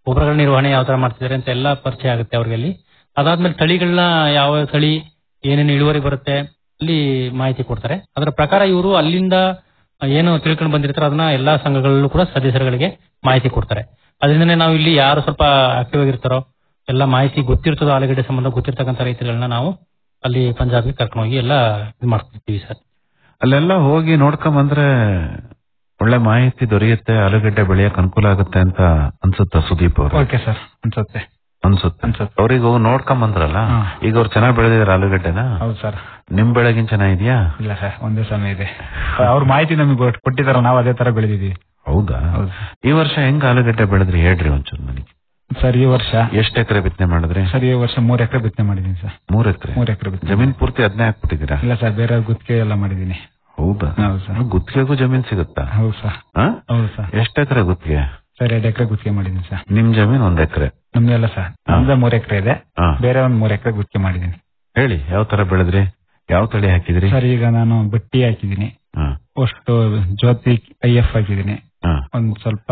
ಗೊಬ್ಬರಗಳ ನಿರ್ವಹಣೆ ಯಾವ ತರ ಮಾಡ್ತಿದ್ದಾರೆ ಅಂತ ಎಲ್ಲ ಪರಿಚಯ ಆಗುತ್ತೆ ಅವ್ರಿಗೆ ಅಲ್ಲಿ ಅದಾದ್ಮೇಲೆ ತಳಿಗಳನ್ನ ಯಾವ ತಳಿ ಏನೇನು ಇಳುವರಿ ಬರುತ್ತೆ ಅಲ್ಲಿ ಮಾಹಿತಿ ಕೊಡ್ತಾರೆ ಅದರ ಪ್ರಕಾರ ಇವರು ಅಲ್ಲಿಂದ ಏನು ತಿಳ್ಕೊಂಡು ಬಂದಿರ್ತಾರೆ ಅದನ್ನ ಎಲ್ಲಾ ಸಂಘಗಳಲ್ಲೂ ಕೂಡ ಸದಸ್ಯರುಗಳಿಗೆ ಮಾಹಿತಿ ಕೊಡ್ತಾರೆ ಅದರಿಂದನೇ ನಾವು ಇಲ್ಲಿ ಯಾರು ಸ್ವಲ್ಪ ಆಕ್ಟಿವ್ ಆಗಿರ್ತಾರೋ ಎಲ್ಲ ಮಾಹಿತಿ ಗೊತ್ತಿರ್ತದೋ ಆಲೂಗಡ್ಡೆ ಸಂಬಂಧ ಗೊತ್ತಿರ್ತಕ್ಕಂಥ ರೈತಗಳನ್ನ ನಾವು ಅಲ್ಲಿ ಪಂಜಾಬ್ಗೆ ಕರ್ಕೊಂಡು ಹೋಗಿ ಎಲ್ಲ ಇದು ಮಾಡ್ತಿರ್ತೀವಿ ಸರ್ ಅಲ್ಲೆಲ್ಲ ಹೋಗಿ ನೋಡ್ಕೊಂಡ್ ಬಂದ್ರೆ ಒಳ್ಳೆ ಮಾಹಿತಿ ದೊರೆಯುತ್ತೆ ಆಲೂಗಡ್ಡೆ ಬೆಳೆಯಕ್ ಅನುಕೂಲ ಆಗುತ್ತೆ ಅಂತ ಅನ್ಸುತ್ತಾ ಸುದೀಪ್ ಅವರು ಓಕೆ ಸರ್ ಅನ್ಸುತ್ತೆ ಅನ್ಸುತ್ತೆ ಅನ್ಸುತ್ತೆ. ಅವ್ರಿಗೆ ಹೋಗಿ ನೋಡ್ಕೊಂಡ್ ಬಂದ್ರಲ್ಲ ಹಾ. ಈಗ ಅವ್ರು ಚೆನ್ನಾಗಿ ಬೆಳೆದಿದ್ದಾರೆ ಆಲೂಗಡ್ಡೆನ ಹೌದು ಸರ್ ನಿಮ್ ಬೆಳೆಗಿನ್ ಚೆನ್ನಾಗಿದ್ಯಾ ಇಲ್ಲ ಸರ್ ಒಂದೇ ಸಮಯ ಇದೆ ಅವ್ರ ಮಾಹಿತಿ ನಮಗೆ ಕೊಟ್ಟಿದಾರ ನಾವು ಅದೇ ತರ ಬೆಳೆದಿದೀವಿ ಹೌದಾ ಹೌದು ಈ ವರ್ಷ ಹೆಂಗ್ ಆಲೂಗಡ್ಡೆ ಬೆಳೆದ್ರಿ ಹೇಳ್ರಿ ಒಂಚೂರು ನನಗೆ ಸರ್ ಈ ವರ್ಷ ಎಷ್ಟ್ ಎಕರೆ ಬಿತ್ತನೆ ಮಾಡಿದ್ರಿ ಸರ್ ಈ ವರ್ಷ ಮೂರ್ ಎಕರೆ ಬಿತ್ತನೆ ಮಾಡಿದೀನಿ ಸರ್ ಮೂರ್ ಎಕರೆ ಮೂರ್ ಎಕರೆ ಬಿತ್ತನೆ ಜಮೀನ್ ಪೂರ್ತಿ ಅದನ್ನೇ ಹಾಕ್ಬಿಟ್ಟಿದ್ದೀರಾ ಇಲ್ಲ ಸರ್ ಬೇರೆ ಗುತ್ತಿಗೆ ಎಲ್ಲ ಮಾಡಿದೀನಿ ಹೌದಾ ಹೌದು ಸರ್ ಗುತ್ತಿಗೆಗೂ ಜಮೀನ್ ಸಿಗುತ್ತಾ ಹೌದು ಸರ್ ಹಾ? ಹೌದು ಸರ್ ಎಷ್ಟ್ ಎಕರೆ ಗುತ್ತಿಗೆ ಸರ್ ಎರಡು ಎಕರೆ ಗುತ್ತಿಗೆ ಮಾಡಿದೀನಿ ಸರ್ ನಿಮ್ ಜಮೀನ್ ಒಂದ್ ಎಕರೆ ನಮ್ದೆಲ್ಲ ಸರ್ ನಮ್ದ ಮೂರ್ ಎಕರೆ ಇದೆ ಹಾ. ಬೇರೆ ಒಂದ್ ಮೂರ್ ಎಕರೆ ಗುತ್ತಿಗೆ ಮಾಡಿದೀನಿ ಹೇಳಿ ಯಾವ ತರ ಬೆಳೆದ್ರಿ ಯಾವ ತಳಿ ಹಾಕಿದ್ರಿ ಸರ್ ಈಗ ನಾನು ಬಟ್ಟಿ ಹಾಕಿದೀನಿ ಹಾ, ಅಷ್ಟು ಜ್ಯೋತಿ ಐ ಎಫ್ ಹಾಕಿದೀನಿ ಹಾ, ಒಂದ್ ಸ್ವಲ್ಪ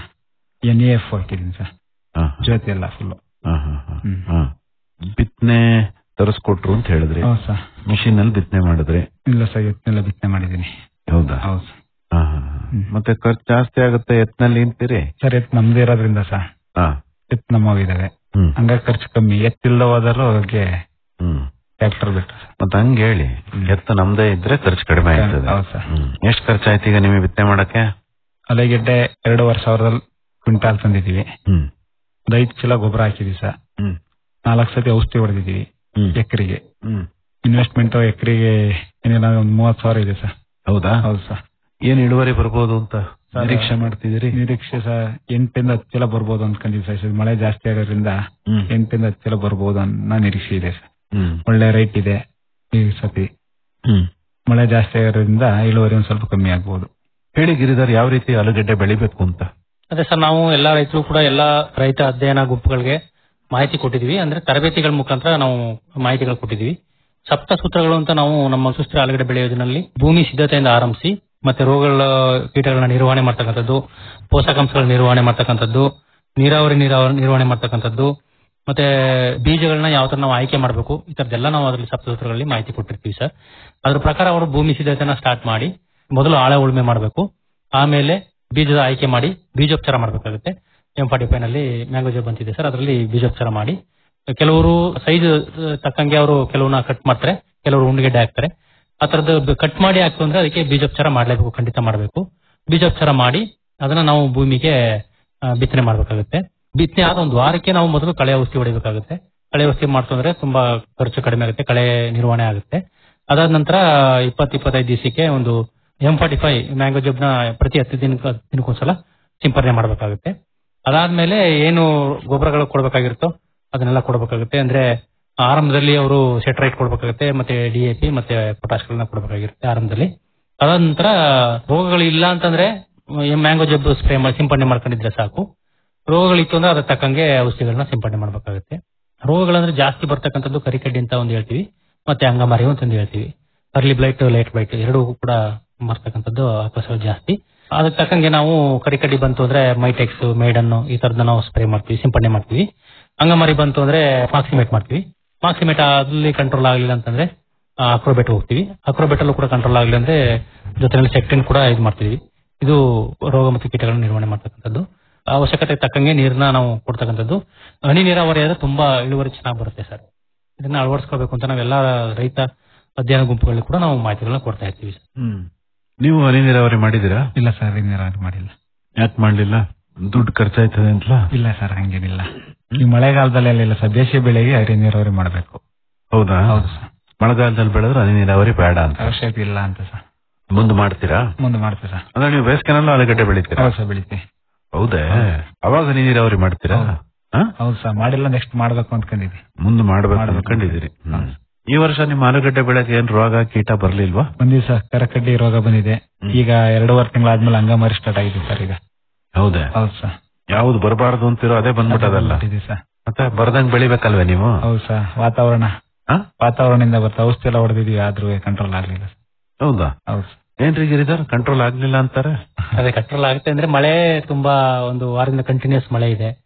ಎನ್ ಎ ಎಫ್ ಹಾಕಿದೀನಿ ಸರ್ ಹಾ, ಜ್ಯೋತಿ ಎಲ್ಲ ಫುಲ್ ಹಾ, ಹಾ, ಹಾ, ಹ್ಮ್. ಹಾ. ಬಿತ್ತನೆ ತರಿಸ್ಕೊಟ್ರು ಅಂತ ಹೇಳಿದ್ರಿ ಹೌದು ಸರ್ ಮಿಷಿನ್ ಅಲ್ಲಿ ಬಿತ್ತನೆ ಮಾಡಿದ್ರಿ ಇಲ್ಲ ಸರ್ ಎತ್ನೆಲ್ಲ ಬಿತ್ತನೆ ಮಾಡಿದೀನಿ ಹೌದಾ ಹೌದು ಸರ್ ಹಾ, ಹಾ, ಹಾ. ಮತ್ತೆ ಖರ್ಚು ಜಾಸ್ತಿ ಆಗುತ್ತೆ ಎತ್ನಲ್ಲಿ ನಿಂತೀರಿ ಸರ್ ಎತ್ ನಮ್ದೇ ಇರೋದ್ರಿಂದ ಸರ್ ಹಾ ಎತ್ ನಮ್ಮವ್ ಇದಾವೆ ಹ್ಮ್ ಹಂಗಾಗಿ ಖರ್ಚು ಕಮ್ಮಿ ಎತ್ತಿಲ್ದ ಹೋದರೂ ಅವ್ರಿಗೆ ಹ್ಮ್ ಟ್ರ್ಯಾಕ್ಟರ್ ಬಿಟ್ಟು ಸರ್ ಮತ್ತ ಹಂಗ ಹೇಳಿ ಎತ್ತ ನಮ್ದೇ ಇದ್ರೆ ಖರ್ಚು ಕಡಿಮೆ ಆಯ್ತದೆ ಹೌದು ಸರ್ ಹ್ಮ್ ಎಷ್ಟ್ ಖರ್ಚಾಯ್ತು ಈಗ ನಿಮಗೆ ಬಿತ್ತನೆ ಮಾಡಕ್ಕೆ ಅಲೆಗೆಡ್ಡೆ ಎರಡೂವರೆ ಸಾವಿರದಲ್ಲಿ ಕ್ವಿಂಟಾಲ್ ತಂದಿದೀವಿ ಹ್ಮ್ ಒಂದ್ ಐದು ಚೀಲ ಗೊಬ್ಬರ ಹಾಕಿದೀವಿ ಸರ್ ಹ್ಮ್ ನಾಲ್ಕು ಸತಿ ಔಷಧಿ ಹೊಡೆದಿದೀವಿ ಹ್ಮ್ ಎಕರೆಗೆ ಹ್ಮ್ ಇನ್ವೆಸ್ಟ್ಮೆಂಟ್ ಎಕರೆಗೆ ಏನಿಲ್ಲ ಒಂದ್ ಮೂವತ್ ಸಾವಿರ ಇದೆ ಸರ್ ಹೌದಾ ಹೌದು ಸರ್ ಏನ್ ಇಳುವರಿ ಬರ್ಬೋದು ಅಂತ ಸರ್, ನಿರೀಕ್ಷೆ ಮಾಡ್ತಿದ್ದೀರಿ ನಿರೀಕ್ಷೆ ಸರ್ ಎಂಟರಿಂದ ಹತ್ತು ಚೀಲ ಬರ್ಬೋದು ಅನ್ಕೊಂಡಿದ್ವಿ ಸರ್ ಈ ಮಳೆ ಜಾಸ್ತಿ ಆಗೋದ್ರಿಂದ ಹ್ಮ್ ಎಂಟರಿಂದ ಹತ್ತು ಚೀಲ ಬರ್ಬೋದು ಅನ್ನೋ ನಿರೀಕ್ಷೆ ಇದೆ ಸರ್ ಹ್ಮ್ ಒಳ್ಳೆ ರೈಟ್ ಇದೆ ಈ ಸತಿ ಹ್ಮ್ ಮಳೆ ಜಾಸ್ತಿ ಆಗೋದ್ರಿಂದ ಇಳುವರಿ ಒಂದ್ ಸ್ವಲ್ಪ ಕಮ್ಮಿ ಆಗ್ಬೋದು ಹೇಳಿ ಗಿರಿಧರ್ ಯಾವ ರೀತಿ ಆಲೂಗಡ್ಡೆ ಬೆಳಿಬೇಕು ಅಂತ ಅದೇ ಸರ್ ನಾವು ಎಲ್ಲಾ ರೈತರು ಕೂಡ ಎಲ್ಲಾ ರೈತ ಅಧ್ಯಯನ ಗುಂಪುಗಳಿಗೆ ಮಾಹಿತಿ ಕೊಟ್ಟಿದೀವಿ ಅಂದ್ರೆ ತರಬೇತಿಗಳ ಮುಖಾಂತರ ನಾವು ಮಾಹಿತಿಗಳು ಕೊಟ್ಟಿದೀವಿ ಸಪ್ತ ಸೂತ್ರಗಳು ಅಂತ ನಾವು ನಮ್ಮ ಸುಸ್ಥಿರ ಆಲೂಗಡ್ಡೆ ಬೆಳೆ ಯೋಜನೆಯಲ್ಲಿ ಭೂಮಿ ಸಿದ್ಧತೆಯಿಂದ ಆರಂಭಿಸಿ ಮತ್ತೆ ರೋಗಗಳ ಕೀಟಗಳನ್ನ ನಿರ್ವಹಣೆ ಮಾಡ್ತಕ್ಕಂಥದ್ದು ಪೋಷಕಾಂಶಗಳ ನಿರ್ವಹಣೆ ಮಾಡ್ತಕ್ಕಂಥದ್ದು ನೀರಾವರಿ ನೀರಾವರಿ ನಿರ್ವಹಣೆ ಮಾಡ್ತಕ್ಕಂಥದ್ದು ಮತ್ತೆ ಬೀಜಗಳನ್ನ ಯಾವ ತರ ನಾವು ಆಯ್ಕೆ ಮಾಡಬೇಕು ಈ ತರದೆಲ್ಲ ನಾವು ಅದರಲ್ಲಿ ಸಪ್ತಸೂತ್ರಗಳಲ್ಲಿ ಮಾಹಿತಿ ಕೊಟ್ಟಿರ್ತೀವಿ ಸರ್ ಅದ್ರ ಪ್ರಕಾರ ಅವರು ಭೂಮಿ ಸಿದ್ಧತೆನ ಸ್ಟಾರ್ಟ್ ಮಾಡಿ ಮೊದಲು ಆಳ ಉಳುಮೆ ಮಾಡಬೇಕು ಆಮೇಲೆ ಬೀಜದ ಆಯ್ಕೆ ಮಾಡಿ ಬೀಜೋಪಚಾರ ಮಾಡಬೇಕಾಗುತ್ತೆ ಎಂ ಫಾರ್ಟಿ ಫೈವ್ ನಲ್ಲಿ ಮ್ಯಾಂಗೋ ಜಾಬ್ ಅಂತಿದೆ ಸರ್ ಅದರಲ್ಲಿ ಬೀಜೋಪಚಾರ ಮಾಡಿ ಕೆಲವರು ಸೈಜ್ ತಕ್ಕಂಗೆ ಅವರು ಕೆಲವನ್ನ ಕಟ್ ಮಾಡ್ತಾರೆ ಕೆಲವರು ಉಂಡುಗೆಡ್ಡೆ ಹಾಕ್ತಾರೆ ಆ ತರದ್ದು ಕಟ್ ಮಾಡಿ ಹಾಕ್ತು ಅಂದ್ರೆ ಅದಕ್ಕೆ ಬೀಜೋಪಚಾರ ಮಾಡಲೇಬೇಕು ಖಂಡಿತ ಮಾಡಬೇಕು ಬೀಜೋಪಚಾರ ಮಾಡಿ ಅದನ್ನ ನಾವು ಭೂಮಿಗೆ ಆ, ಬಿತ್ತನೆ ಮಾಡಬೇಕಾಗುತ್ತೆ ಬಿತ್ತನೆ ಆದ ಒಂದು ವಾರಕ್ಕೆ ನಾವು ಮೊದಲು ಕಳೆ ಔಷಧಿ ಹೊಡಿಬೇಕಾಗುತ್ತೆ ಕಳೆ ಔಷಧಿ ಮಾಡ್ತಂದ್ರೆ ತುಂಬಾ ಖರ್ಚು ಕಡಿಮೆ ಆಗುತ್ತೆ ಕಳೆ ನಿರ್ವಹಣೆ ಆಗುತ್ತೆ ಅದಾದ ನಂತರ ಇಪ್ಪತ್ ಇಪ್ಪತ್ತೈದು ದಿವಸಕ್ಕೆ ಒಂದು ಎಂ ಫಾರ್ಟಿ ಫೈವ್ ಮ್ಯಾಂಗೋ ಜಬ್ನ ಪ್ರತಿ ಹತ್ತು ದಿನಕ್ಕೆ ದಿನಕ್ಕೊಂದ್ಸಲ ಸಿಂಪರಣೆ ಮಾಡಬೇಕಾಗುತ್ತೆ ಅದಾದ್ಮೇಲೆ ಏನು ಗೊಬ್ಬರಗಳು ಕೊಡ್ಬೇಕಾಗಿರುತ್ತೋ ಅದನ್ನೆಲ್ಲ ಕೊಡ್ಬೇಕಾಗುತ್ತೆ ಅಂದ್ರೆ ಆರಂಭದಲ್ಲಿ ಅವರು ಸೆಟ್ರೈಟ್ ಕೊಡ್ಬೇಕಾಗುತ್ತೆ ಮತ್ತೆ ಡಿಎಪಿ ಮತ್ತೆ ಪೊಟಾಶ್ಗಳನ್ನ ಕೊಡ್ಬೇಕಾಗಿರುತ್ತೆ ಆರಂಭದಲ್ಲಿ ಅದಾದ ನಂತರ ರೋಗಗಳು ಇಲ್ಲ ಅಂತಂದ್ರೆ ಮ್ಯಾಂಗೋ ಜಬ್ಬು ಸ್ಪ್ರೇ ಮಾಡಿ ಸಿಂಪಡಣೆ ಮಾಡ್ಕೊಂಡಿದ್ರೆ ಸಾಕು ರೋಗಗಳಿತ್ತು ಅಂದ್ರೆ ಅದಕ್ಕೆ ತಕ್ಕಂಗೆ ಔಷಧಿಗಳನ್ನ ಸಿಂಪಡಣೆ ಮಾಡಬೇಕಾಗುತ್ತೆ ರೋಗಗಳಂದ್ರೆ ಜಾಸ್ತಿ ಬರ್ತಕ್ಕಂಥದ್ದು ಕರಿಕಡ್ಡಿ ಅಂತ ಒಂದು ಹೇಳ್ತೀವಿ ಮತ್ತೆ ಅಂಗಮಾರಿ ಅಂತಂದು ಹೇಳ್ತೀವಿ ಅರ್ಲಿ ಬ್ಲೈಟ್ ಲೈಟ್ ಬ್ಲೈಟ್ ಎರಡೂ ಕೂಡ ಬರ್ತಕ್ಕಂಥದ್ದು ಅವಕಾಶ ಜಾಸ್ತಿ ಅದಕ್ಕೆ ತಕ್ಕಂಗೆ ನಾವು ಕರಿಕಡ್ಡಿ ಬಂತು ಅಂದ್ರೆ ಮೈಟೆಕ್ಸ್ ಮೇಡನ್ನು ಈ ತರದ ನಾವು ಸ್ಪ್ರೇ ಮಾಡ್ತೀವಿ ಸಿಂಪಡಣೆ ಮಾಡ್ತೀವಿ ಅಂಗಮಾರಿ ಬಂತು ಅಂದ್ರೆ ಮಾಕ್ಸಿಮೇಟ್ ಮಾಡ್ತೀವಿ ಮಾಕ್ಸಿಮೇಟ್ ಅಲ್ಲಿ ಕಂಟ್ರೋಲ್ ಆಗಲಿಲ್ಲ ಅಂತಂದ್ರೆ ಅಕ್ರೋಬೆಟ್ ಹೋಗ್ತೀವಿ ಅಕ್ರೋಬೆಟ್ ಅಲ್ಲೂ ಕೂಡ ಕಂಟ್ರೋಲ್ ಆಗಲಿಲ್ಲ ಅಂದ್ರೆ ಜೊತೆಯಲ್ಲಿ ಸೆಕ್ಟಿನ್ ಕೂಡ ಇದು ಮಾಡ್ತೀವಿ ಇದು ರೋಗ ಮತ್ತು ಕೀಟಗಳನ್ನು ನಿರ್ವಹಣೆ ಮಾಡ್ತಕ್ಕಂಥದ್ದು ಅವಶ್ಯಕತೆ ತಕ್ಕಂಗೆ ನೀರನ್ನ ನಾವು ಕೊಡ್ತಕ್ಕಂಥದ್ದು ಹನಿ ನೀರಾವರಿ ಆದ್ರೆ ತುಂಬಾ ಇಳುವರಿ ಚೆನ್ನಾಗಿ ಬರುತ್ತೆ ಸರ್ ಇದನ್ನ ಅಳವಡಿಸ್ಕೋಬೇಕು ಅಂತ ನಾವೆಲ್ಲ ರೈತ ಅಧ್ಯಯನ ಗುಂಪುಗಳಲ್ಲಿ ಕೂಡ ನಾವು ಮಾಹಿತಿಗಳನ್ನ ಕೊಡ್ತಾ ಇರ್ತೀವಿ ಸರ್ ಹ್ಮ್ ನೀವು ಹನಿ ನೀರಾವರಿ ಮಾಡಿದಿರಾ ಇಲ್ಲ ಸರ್ ಇನ್ನೇನಾದ್ರು ಮಾಡಿಲ್ಲ ಯಾಕೆ ಮಾಡ್ಲಿಲ್ಲ ದುಡ್ಡು ಖರ್ಚಾಯ್ತದೆ ಅಂತಲಾ ಇಲ್ಲ ಸರ್ ಹಂಗೇನಿಲ್ಲ ಈ ಮಳೆಗಾಲದಲ್ಲಿ ಇಲ್ಲ ಸರ್ ದೇಶೀಯ ಬೆಳೆಗೆ ಹರಿ ನೀರಾವರಿ ಮಾಡಬೇಕು ಹೌದಾ ಹೌದು ಸರ್ ಮಳೆಗಾಲದಲ್ಲಿ ಬೆಳೆದ್ರೆ ಹನಿ ನೀರಾವರಿ ಬೇಡ ಅಂತ ಅವಶ್ಯಕತೆ ಇಲ್ಲ ಅಂತ ಸರ್ ಮುಂದೆ ಮಾಡ್ತೀರಾ ಮುಂದೆ ಮಾಡ್ತೀವಿ ಸರ್ ಅಂದ್ರೆ ನೀವು ಬೇಸಿಗೆನಲ್ಲೂ ಆಲೂಗಡ್ಡೆ ಬೆಳಿತೀರಾ ಹೌದು ಸರ್ ಬೆಳಿತೀವಿ ಹೌದೇ ಅವಾಗ ಹನಿ ನೀರಾವರಿ ಮಾಡ್ತೀರಾ ಹೌದು. ಹಾ? ಹೌದು ಸರ್ ಮಾಡಿಲ್ಲ ನೆಕ್ಸ್ಟ್ ಮಾಡ್ಬೇಕು ಅನ್ಕೊಂಡಿದ್ವಿ ಮುಂದೆ ಮಾಡ್ಬೇಕು ಮಾಡ್ಬೇಕು. ಅನ್ಕೊಂಡಿದ್ದೀರಿ ಹ್ಮ್. ಹೌದು. ಈ ವರ್ಷ ನಿಮ್ಮ ಆಲೂಗಡ್ಡೆ ಬೆಳೆಗೆ ಏನ್ ರೋಗ ಕೀಟ ಬರ್ಲಿಲ್ವಾ ಬಂದಿದೆ ಸರ್ ಕರಕಡ್ಡಿ ರೋಗ ಬಂದಿದೆ ಹ್ಮ್. ಈಗ ಎರಡೂವರೆ ತಿಂಗಳಾದ್ಮೇಲೆ ಅಂಗಮಾರಿ ಸ್ಟಾರ್ಟ್ ಆಗಿದೆ ಸರ್ ಈಗ ಹೌದೇ ಹೌದು ಸರ್ ಯಾವ್ದು ಬರಬಾರ್ದು ಅಂತಿರೋ ಅದೇ ಬಂದ್ಬಿಟ್ಟದಲ್ಲ ಬಂದಿದೆ ಸರ್ ಮತ್ತೆ ಬರ್ದಂಗ್ ಬೆಳಿಬೇಕಲ್ವೇ ನೀವು ಹೌದು ಸರ್ ವಾತಾವರಣ ಹಾ? ವಾತಾವರಣದಿಂದ ಬರ್ತಾ ಔಷಧಿ ಎಲ್ಲ ಹೊಡೆದಿದೀವಿ ಆದ್ರೂ ಕಂಟ್ರೋಲ್ ಆಗ್ಲಿಲ್ಲ ಸರ್. ಹೌದಾ ಹೌದು ಸರ್. ಏನ್ರಿ ಗಿರಿಧರ್ ಕಂಟ್ರೋಲ್ ಆಗ್ಲಿಲ್ಲ ಅಂತಾರೆ ಅದೇ ಕಂಟ್ರೋಲ್ ಆಗುತ್ತೆ ಅಂದ್ರೆ ಮಳೆ ತುಂಬಾ ಒಂದು ವಾರದಿಂದ ಕಂಟಿನ್ಯೂಸ್ ಮಳೆ ಇದೆ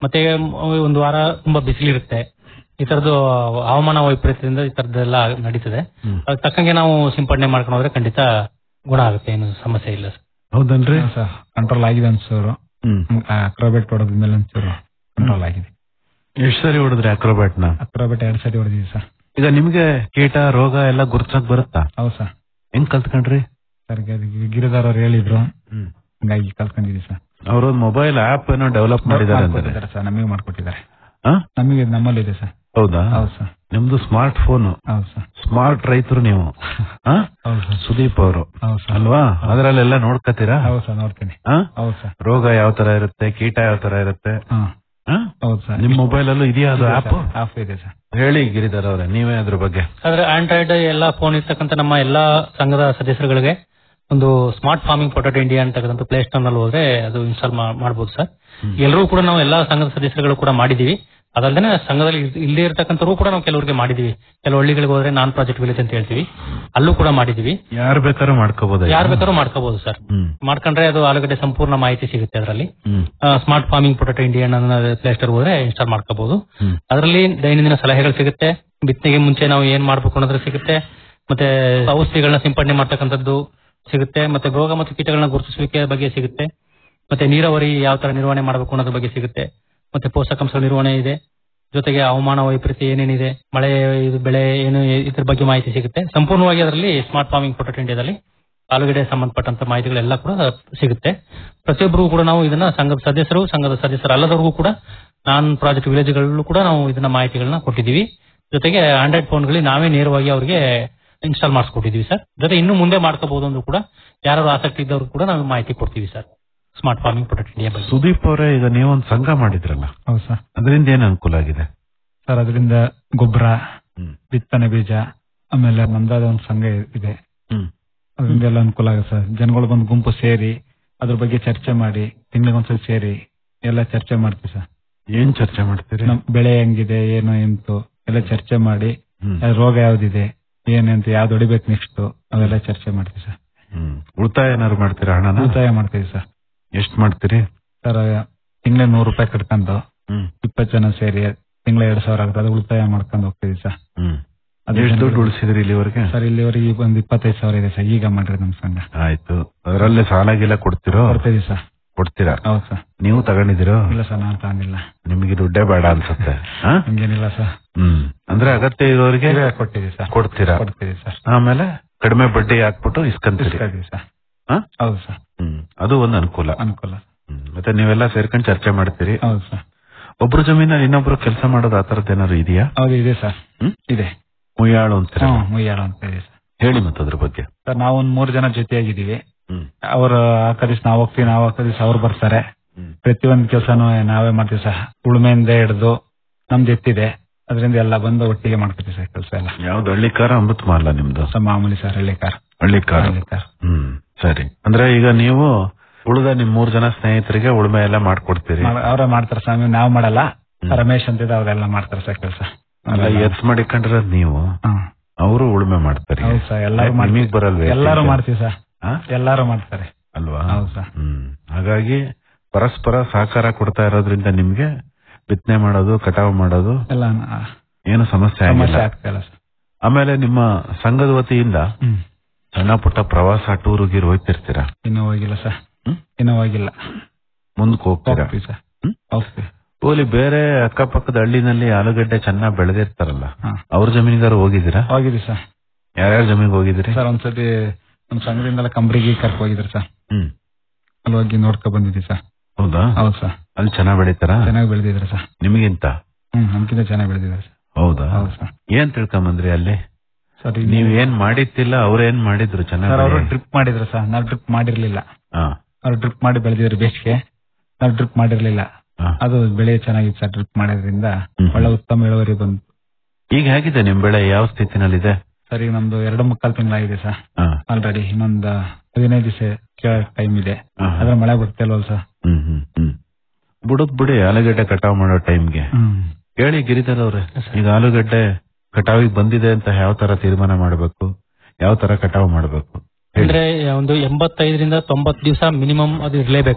ಮತ್ತೆ ಒಂದು ವಾರ ತುಂಬಾ ಬಿಸಿಲಿರುತ್ತೆ ಈ ತರದ್ದು ಹವಾಮಾನ ವೈಪರೀತ್ಯದಿಂದ ಈ ತರದ್ದೆಲ್ಲ ನಡೀತದೆ ಅದಕ್ಕೆ ತಕ್ಕಂಗೆ ನಾವು ಸಿಂಪಡಣೆ ಮಾಡ್ಕೊಂಡು ಹೋದ್ರೆ ಖಂಡಿತ ಗುಣ ಆಗುತ್ತೆ ಏನು ಸಮಸ್ಯೆ ಇಲ್ಲ ಸರ್ ಹೌದಲ್ರಿ ಸರ್ ಕಂಟ್ರೋಲ್ ಆಗಿದೆ ಅನ್ಸೋರು ಹ್ಮ್ ಅಕ್ರೋಬೆಟ್ ಹೊಡೋದ್ಮೇಲೆ ಒಂಚೂರು ಕಂಟ್ರೋಲ್ ಆಗಿದೆ ಎಷ್ಟ್ ಸರಿ ಹೊಡೆದ್ರಿ ಅಕ್ರೋಬ್ಯಾಟ್ ನ ಅಕ್ರೋಬೆಟ್ ಎರಡ್ ಸತಿ ಹೊಡೆದಿವಿ ಸರ್ ಈಗ ನಿಮ್ಗೆ ಕೀಟ ರೋಗ ಎಲ್ಲ ಗುರ್ಸಕ್ ಬರುತ್ತಾ ಹೌದು ಸರ್ ಹೆಂಗ್ ಕಲ್ತ್ಕೊಂಡ್ರಿ ಸರ್ ಗಿರಿದಾರ್ ಅವ್ರು ಹೇಳಿದ್ರು ಹ್ಮ್ ಹಂಗಾಗಿ ಕಲ್ತ್ಕೊಂಡಿದೀವಿ ಸರ್ ಅವರು ಮೊಬೈಲ್ ಆಪ್ ಏನೋ ಡೆವಲಪ್ ಮಾಡಿದ್ದಾರೆ ಅಂತಾರೆ ಮಾಡ್ಕೊಟ್ಟಿದ್ದಾರೆ ಸರ್ ನಮಗೆ ಮಾಡ್ಕೊಟ್ಟಿದ್ದಾರೆ ಆ? ನಮಗೆ ನಮ್ಮಲ್ಲಿದೆ ಸರ್ ಹೌದಾ ಹೌದು ಸರ್ ನಿಮ್ದು ಸ್ಮಾರ್ಟ್ ಫೋನ್ ಹೌದು ಸರ್ ಸ್ಮಾರ್ಟ್ ರೈತರು ನೀವು ಆ? ಹೌದು ಸರ್ ಸುದೀಪ್ ಅವರು ಹೌದು ಸರ್ ಅಲ್ವಾ ಅದ್ರಲ್ಲೆಲ್ಲ ನೋಡ್ಕತೀರಾ ಹೌದು ಸರ್ ನೋಡ್ತೀನಿ ಆ? ಹೌದು ಸರ್ ರೋಗ ಯಾವ ತರ ಇರುತ್ತೆ ಕೀಟ ಯಾವ ತರ ಇರುತ್ತೆ ಹಾ ಆ? ಹೌದು ಸರ್ ನಿಮ್ ಮೊಬೈಲ್ ಅಲ್ಲೂ ಇದೆಯಾ ಅದು ಆಪ್ ಆಫ್ ಇದೆ ಸರ್ ಹೇಳಿ ಗಿರಿಧರ್ ಅವ್ರೆ ನೀವೇ ಅದ್ರ ಬಗ್ಗೆ ಆದ್ರೆ ಆಂಡ್ರಾಯ್ಡ್ ಎಲ್ಲಾ ಫೋನ್ ಇರ್ತಕ್ಕಂಥ ನಮ್ಮ ಎಲ್ಲಾ ಸಂಘದ ಸದಸ್ಯರುಗಳಿಗೆ ಒಂದು ಸ್ಮಾರ್ಟ್ ಫಾರ್ಮಿಂಗ್ ಪೊಟೆಟೋ ಇಂಡಿಯಾ ಅಂತಕ್ಕಂಥ ಪ್ಲೇ ಸ್ಟೋರ್ ನಲ್ಲಿ ಹೋದ್ರೆ ಅದು ಇನ್ಸ್ಟಾಲ್ ಮಾಡಬಹುದು ಸರ್ ಎಲ್ಲರೂ ಕೂಡ ನಾವು ಎಲ್ಲಾ ಸಂಘದ ಸದಸ್ಯರುಗಳು ಕೂಡ ಮಾಡಿದೀವಿ ಅದಲ್ಲದೆ ಸಂಘದಲ್ಲಿ ಇಲ್- ಇಲ್ಲದೆ ಇರ್ತಕ್ಕಂಥವ್ರು ಕೂಡ ನಾವು ಕೆಲವರಿಗೆ ಮಾಡಿದೀವಿ ಕೆಲವು ಹಳ್ಳಿಗಳಿಗೆ ಹೋದ್ರೆ ನಾನ್ ಪ್ರಾಜೆಕ್ಟ್ ವಿಲೇಜ್ ಅಂತ ಹೇಳ್ತೀವಿ ಅಲ್ಲೂ ಕೂಡ ಮಾಡಿದೀವಿ ಯಾರು ಬೇಕಾದ್ರೂ ಮಾಡ್ಕೋಬಹುದಾ ಯಾರು ಬೇಕಾದ್ರೂ ಮಾಡ್ಕೋಬಹುದು ಸರ್ ಹ್ಮ್ ಮಾಡ್ಕೊಂಡ್ರೆ ಅದು ಆಲೂಗಡ್ಡೆ ಸಂಪೂರ್ಣ ಮಾಹಿತಿ ಸಿಗುತ್ತೆ ಅದರಲ್ಲಿ ಹ್ಮ್ smart farming potato India play store install ಇನ್ಸ್ಟಾಲ್ ಮಾಡ್ಕೋಬಹುದು ಹ್ಮ್. ಅದರಲ್ಲಿ ದೈನಂದಿನ ಸಲಹೆಗಳು ಸಿಗುತ್ತೆ ಬಿತ್ತನೆಗೆ ಮುಂಚೆ ನಾವು ಏನ್ ಮಾಡ್ಬೇಕು ಅನ್ನೋದ್ರ ಸಿಗುತ್ತೆ ಮತ್ತೆ ಔಷಧಿಗಳನ್ನ ಸಿಂಪಡಣೆ ಮಾಡ್ತಕ್ಕಂಥದ್ದು ಸಿಗುತ್ತೆ ಮತ್ತೆ ರೋಗ ಮತ್ತು ಕೀಟಗಳನ್ನ ಗುರುತಿಸುವಿಕೆ ಬಗ್ಗೆ ಸಿಗುತ್ತೆ ಮತ್ತೆ ನೀರಾವರಿ ಯಾವ ತರ ನಿರ್ವಹಣೆ ಮಾಡಬೇಕು ಅನ್ನೋದ್ರ ಬಗ್ಗೆ ಸಿಗುತ್ತೆ ಮತ್ತೆ ಪೋಷಕಾಂಶ ನಿರ್ವಹಣೆ ಇದೆ ಜೊತೆಗೆ ಹವಾಮಾನ ವೈಪರೀತ್ಯ ಏನೇನಿದೆ ಮಳೆ ಇದು ಬೆಳೆ ಏನು ಇದ್ರ ಬಗ್ಗೆ ಮಾಹಿತಿ ಸಿಗುತ್ತೆ ಸಂಪೂರ್ಣವಾಗಿ ಅದರಲ್ಲಿ ಸ್ಮಾರ್ಟ್ ಫಾರ್ಮಿಂಗ್ ಪೊಟೆಟೋ ಇಂಡಿಯಾದಲ್ಲಿ ಆಲೂಗಡ್ಡೆ ಸಂಬಂಧಪಟ್ಟಂತ ಮಾಹಿತಿಗಳೆಲ್ಲ ಕೂಡ ಸಿಗುತ್ತೆ ಪ್ರತಿಯೊಬ್ಬರಿಗೂ ಕೂಡ ನಾವು ಇದನ್ನ ಸಂಘದ ಸದಸ್ಯರು ಸಂಘದ ಸದಸ್ಯರಲ್ಲದವರಿಗೂ ಕೂಡ ನಾನ್ ಪ್ರಾಜೆಕ್ಟ್ ವಿಲೇಜ್ಗಳಲ್ಲೂ ಕೂಡ ನಾವು ಇದನ್ನ ಮಾಹಿತಿಗಳನ್ನ ಕೊಟ್ಟಿದ್ದೀವಿ ಜೊತೆಗೆ ಆಂಡ್ರಾಯ್ಡ್ ಫೋನ್ಗಳಲ್ಲಿ ನಾವೇ ನೇರವಾಗಿ ಅವರಿಗೆ ಇನ್ಸ್ಟಾಲ್ ಮಾಡಿಸ್ಕೊಟ್ಟಿದೀವಿ ಸರ್ ಜೊತೆ ಇನ್ನು ಮುಂದೆ ಮಾಡ್ಕೋಬಹುದು ಅಂದ್ರೂ ಕೂಡ ಯಾರು ಆಸಕ್ತಿ ಇದ್ದವ್ರು ಕೂಡ ನಾವು ಮಾಹಿತಿ ಕೊಡ್ತೀವಿ sir smart farming potato India ಬಗ್ಗೆ ಸುದೀಪ್ ಅವರೇ ಈಗ ನೀವೊಂದು ಸಂಘ ಮಾಡಿದ್ರಲ್ಲ ಹೌದು ಸರ್ ಅದರಿಂದ ಏನ್ ಅನುಕೂಲ ಆಗಿದೆ ಸರ್ ಅದರಿಂದ ಗೊಬ್ಬರ ಹ್ಮ್ ಬಿತ್ತನೆ ಬೀಜ ಆಮೇಲೆ ನಮ್ದಾದ ಒಂದು ಸಂಘ ಇದೆ ಹ್ಮ್ ಅದರಿಂದ ಎಲ್ಲ ಅನುಕೂಲ ಆಗುತ್ತೆ ಸರ್ ಜನಗಳು ಬಂದು ಗುಂಪು ಸೇರಿ ಅದ್ರ ಬಗ್ಗೆ ಚರ್ಚೆ ಮಾಡಿ ತಿಂಗಳಿಗೊಂದ್ಸಲ ಸೇರಿ ಎಲ್ಲ ಚರ್ಚೆ ಮಾಡ್ತೀವಿ ಸರ್ ಏನ್ ಚರ್ಚೆ ಮಾಡ್ತೀರಿ ನಮ್ ಬೆಳೆ ಹೆಂಗಿದೆ ಏನು ಎಂತು ಎಲ್ಲ ಚರ್ಚೆ ಮಾಡಿ ಹ್ಮ್ ಯಾವ್ದ್ ರೋಗ ಯಾವ್ದಿದೆ ಏನಂತ ಯಾವ್ದು ಹೊಡಿಬೇಕು ನೆಕ್ಸ್ಟ್ ಅವೆಲ್ಲ ಚರ್ಚೆ ಮಾಡ್ತೀವಿ ಸರ್ ಹ್ಮ್ ಉಳಿತಾಯ ಏನಾದ್ರು ಮಾಡ್ತೀರಾ ಹಣನ ಉಳಿತಾಯ ಮಾಡ್ತೀವಿ ಸರ್ ಎಷ್ಟ್ ಮಾಡ್ತೀರಿ ಸರ್ ತಿಂಗಳ ನೂರು ರೂಪಾಯಿ ಕಟ್ಕೊಂಡು ಹ್ಮ್ ಇಪ್ಪತ್ತು ಜನ ಸೇರಿ ತಿಂಗಳ ಎರಡ್ ಸಾವಿರ ಆಗುತ್ತೆ ಅದು ಉಳಿತಾಯ ಮಾಡ್ಕೊಂಡು ಹೋಗ್ತೀವಿ ಸರ್ ಹ್ಮ್ ಅದು ಎಷ್ಟು ದುಡ್ಡು ಜನಗಳು- ಉಳಿಸಿದ್ರಿ ಇಲ್ಲಿವರೆಗೆ ಸರ್ ಇಲ್ಲಿವರೆಗೆ ಒಂದು ಇಪ್ಪತ್ತೈದು ಸಾವಿರ ಇದೆ ಸರ್ ಈಗ ಮಾಡ್ರಿ ನಮ್ ಸಂಘ ಆಯ್ತು ಅದರಲ್ಲೇ ಸಾಲ ಗೀಲ ಕೊಡ್ತಿರೋ ಕೊಡ್ತೀವಿ ಸರ್ ಕೊಡ್ತೀರಾ ಹೌದು ಸರ್ ನೀವು ತಗೊಂಡಿದ್ದೀರೋ ಇಲ್ಲ ಸರ್ ನಾನು ತಗೊಂಡಿಲ್ಲ ನಿಮಗೆ ದುಡ್ಡೇ ಬೇಡ ಅನ್ಸುತ್ತೆ ಹಾ? ಹಂಗೇನಿಲ್ಲ ಸರ್ ಹ್ಮ್ ಅಂದ್ರೆ ಅಗತ್ಯ ಇರೋರಿಗೆ ನೀವೇ ಕೊಟ್ಟಿದ್ದೀವಿ ಸರ್ ಕೊಡ್ತೀರಾ ಕೊಡ್ತೀವಿ ಸರ್ ಆಮೇಲೆ ಕಡಿಮೆ ಬಡ್ಡಿ ಹಾಕ್ಬಿಟ್ಟು ಇಸ್ಕಂತೀರಿ ಇಸ್ಕೊಂಡಿದ್ದೀವಿ ಸರ್ ಹಾ? ಹೌದು ಸರ್ ಹ್ಮ್ ಅದು ಒಂದು ಅನುಕೂಲ ಅನುಕೂಲ ಹ್ಮ್. ಮತ್ತೆ ನೀವೆಲ್ಲ ಸೇರ್ಕೊಂಡು ಚರ್ಚೆ ಮಾಡ್ತೀರಿ ಹೌದು ಸರ್ ಒಬ್ರು ಜಮೀನಲ್ಲಿ ಇನ್ನೊಬ್ರು ಕೆಲಸ ಮಾಡೋದು ಆ ತರದ್ ಏನಾದ್ರು ಇದೆಯಾ ಹೌದು ಇದೆ ಸರ್ ಹ್ಮ್? ಇದೆ ಮುಯ್ಯಾಳು ಅಂತೀರ ಹ್ಮ್ ಮುಯ್ಯಾಳ ಅಂತ ಇದೆ ಸರ್ ಹೇಳಿ ಮತ್ತೆ ಅದ್ರ ಬಗ್ಗೆ ಸರ್ ನಾವು ಒಂದ್ ಮೂರ್ ಜನ ಜೊತೆಯಾಗಿದ್ದೀವಿ ಹ್ಮ್ ಅವ್ರು ಹಾಕೋ ದಿವ್ಸ ನಾವು ಹೋಗ್ತೀವಿ ನಾವು ಹಾಕೋ ದಿವ್ಸ ಅವ್ರು ಬರ್ತಾರೆ ಹ್ಮ್. ಪ್ರತಿಯೊಂದು ಕೆಲಸನೂ ನಾವೇ ಮಾಡ್ತೀವಿ ಸರ್ ಉಳುಮೆಯಿಂದ ಹಿಡಿದು ನಮ್ದು ಎತ್ತಿದೆ ಅದರಿಂದ ಎಲ್ಲ ಬಂದು ಒಟ್ಟಿಗೆ ಮಾಡ್ಕೊತೀವಿ ಸರ್ ಕೆಲಸ ಎಲ್ಲ ಯಾವ್ದು ಹಳ್ಳಿಕಾರ ಅಮೃತ್ ಮಾಲ ನಿಮ್ದು ಸರ್ ಮಾಮೂಲಿ ಸರ್ ಹಳ್ಳಿ ಕಾರ್ ಹಳ್ಳಿಕಾರ ಹಳ್ಳಿ ಕಾರ್ ಹ್ಮ್ ಸರಿ ಅಂದ್ರೆ ಈಗ ನೀವು ಉಳಿದ ನಿಮ್ ಮೂರ್ ಜನ ಸ್ನೇಹಿತರಿಗೆ ಉಳುಮೆ ಎಲ್ಲ ಮಾಡ್ಕೊಡ್ತೀರಿ ಅವರೇ ಮಾಡ್ತಾರೆ ಸ್ವಾಮಿ ನಾವು ಮಾಡಲ್ಲ ಹ್ಮ್. ರಮೇಶ್ ಅಂತಿದ್ದ ಅವರೆಲ್ಲ ಮಾಡ್ತಾರೆ ಸರ್ ಕೆಲಸ ಅಲ್ಲ ಎತ್ ಮಾಡಿಕೊಂಡಿರೋದ್ ನೀವು ಅವರು ಉಳುಮೆ ಮಾಡ್ತಾರೆ ಹೌದು ಸರ್ ಎಲ್ಲಾರು ಯಾಕೆ ಮಾಡ್ತೀವಿ ನಿಮಗ್ ಬರಲ್ವೇ ಎಲ್ಲಾರು ಮಾಡ್ತೀವಿ ಸರ್ ಹಾ? ಎಲ್ಲಾರು ಮಾಡ್ತಾರೆ ಅಲ್ವಾ ಹೌದು ಸರ್ ಹ್ಮ್ ಹಾಗಾಗಿ ಪರಸ್ಪರ ಸಹಕಾರ ಕೊಡ್ತಾ ಇರೋದ್ರಿಂದ ನಿಮ್ಗೆ ಬಿತ್ತನೆ ಮಾಡೋದು ಕಟಾವು ಮಾಡೋದು ಎಲ್ಲ ಏನು ಸಮಸ್ಯೆ ಆಗಿಲ್ಲ ಸಮಸ್ಯೆ ಆಗ್ತಾ ಇಲ್ಲ ಸರ್ ಆಮೇಲೆ ನಿಮ್ಮ ಸಂಘದ ವತಿಯಿಂದ ಹ್ಮ್ ಸಣ್ಣ ಪುಟ್ಟ ಪ್ರವಾಸ ಟೂರು ಗೀರು ಹೋಗ್ತಿರ್ತೀರಾ ಇನ್ನೂ ಹೋಗಿಲ್ಲ ಸರ್ ಹ್ಮ್? ಇನ್ನೂ ಹೋಗಿಲ್ಲ ಮುಂದಕ್ಕೆ ಹೋಗ್ತೀರಾ ಹೋಗ್ತೀವಿ ಸರ್ ಹ್ಮ್? ಹೋಗ್ತೀವಿ ಓಲಿ ಬೇರೆ ಅಕ್ಕಪಕ್ಕದ ಹಳ್ಳಿನಲ್ಲಿ ಆಲೂಗಡ್ಡೆ ಚೆನ್ನಾಗಿ ಬೆಳೆದಿರ್ತಾರಲ್ಲ ಹಾ ಅವ್ರ ಜಮೀನಿಗಾರು ಹೋಗಿದ್ದೀರಾ ಹೋಗಿದ್ವಿ ಸರ್ ಯಾರ್ಯಾರ ಜಮೀನಿಗೆ ಹೋಗಿದ್ದೀರಿ ಸರ್ ಒಂದ್ಸತಿ ನಮ್ ಸಂಘದಿಂದೆಲ್ಲ ಕಂಬ್ರಿಗೆ ಕರ್ಕ ಹೋಗಿದ್ರು ಸರ್ ಹ್ಮ್ ಅಲ್ಲಿ ಹೋಗಿ ನೋಡ್ಕೊ ಬಂದಿದ್ವಿ ಸರ್ ಹೌದಾ ಹೌದು ಸರ್ ಅಲ್ಲಿ ಚೆನ್ನಾಗಿ ಬೆಳೀತಾರಾ ಚೆನ್ನಾಗಿ ಬೆಳೆದಿದ್ರು ಸರ್ ನಿಮಗಿಂತ ಹ್ಮ್ ನಮ್ಗಿಂತ ಚೆನ್ನಾಗಿ ಬೆಳೆದಿದ್ದಾರೆ ಸರ್ ಹೌದಾ ಹೌದು ಸರ್ ಏನ್ ತಿಳ್ಕೊಂಬಂದ್ರಿ ಅಲ್ಲಿ ಸರ್ ನೀವ್ ಏನ್ ಮಾಡಿತ್ತಿಲ್ಲ ಅವ್ರೇನ್ ಮಾಡಿದ್ರು ಸರ್ ಅವರು ಚೆನ್ನಾಗಿ ಡ್ರಿಪ್ ಮಾಡಿದ್ರು ಸರ್ ನಾವು ಡ್ರಿಪ್ ಮಾಡಿರ್ಲಿಲ್ಲ ಹಾ ಅವ್ರು ಡ್ರಿಪ್ ಮಾಡಿ ಬೆಳೆದಿದ್ರು ಬೇಸಿಗೆ ನಾವು ಡ್ರಿಪ್ ಮಾಡಿರ್ಲಿಲ್ಲ ಹಾ. ಅದು ಬೆಳೆ ಚೆನ್ನಾಗಿತ್ತು ಸರ್ ಡ್ರಿಪ್ ಮಾಡೋದ್ರಿಂದ ಹ್ಮ್. ಒಳ್ಳೆ ಉತ್ತಮ ಇಳುವರಿ ಬಂತು ಈಗ ಹೇಗಿದೆ ನಿಮ್ ಬೆಳೆ ಯಾವ ಸ್ಥಿತಿನಲ್ಲಿದೆ ಸರ್ ಈಗ ನಮ್ದು ಎರಡು ಮುಕ್ಕಾಲು ತಿಂಗಳಾಗಿದೆ ಸರ್ ಹಾ. ಆಲ್ರೆಡಿ ಇನ್ನೊಂದು ಹದಿನೈದು ದಿವಸ ಕೇಳೋ ಟೈಮ್ ಇದೆ ಹಾ. ಅದ್ರ ಮಳೆ ಬರ್ತಿಲ್ವಲ್ಲ ಸರ್ ಹ್ಮ್ ಹ್ಮ್ ಹ್ಮ್ ಬುಡದ್ ಬಿಡಿ ಆಲೂಗಡ್ಡೆ ಕಟಾವ್ ಮಾಡೋ ಟೈಮ್ಗೆ ಹೇಳಿ ಗಿರಿಧರ್ ಅವ್ರೆ ಈಗ ಆಲೂಗಡ್ಡೆ ಕಟಾವಿಗೆ ಬಂದಿದೆ ಅಂತ ಯಾವ ತರ ತೀರ್ಮಾನ ಮಾಡಬೇಕು ಯಾವ ತರ ಕಟಾವ್ ಮಾಡಬೇಕು ಅಂದ್ರೆ ಒಂದು ಎಂಬತ್ತೈದರಿಂದ ತೊಂಬತ್ತು ದಿವಸ ಮಿನಿಮಮ್ ಅದು ಇರ್ಲೇಬೇಕು ಸರ್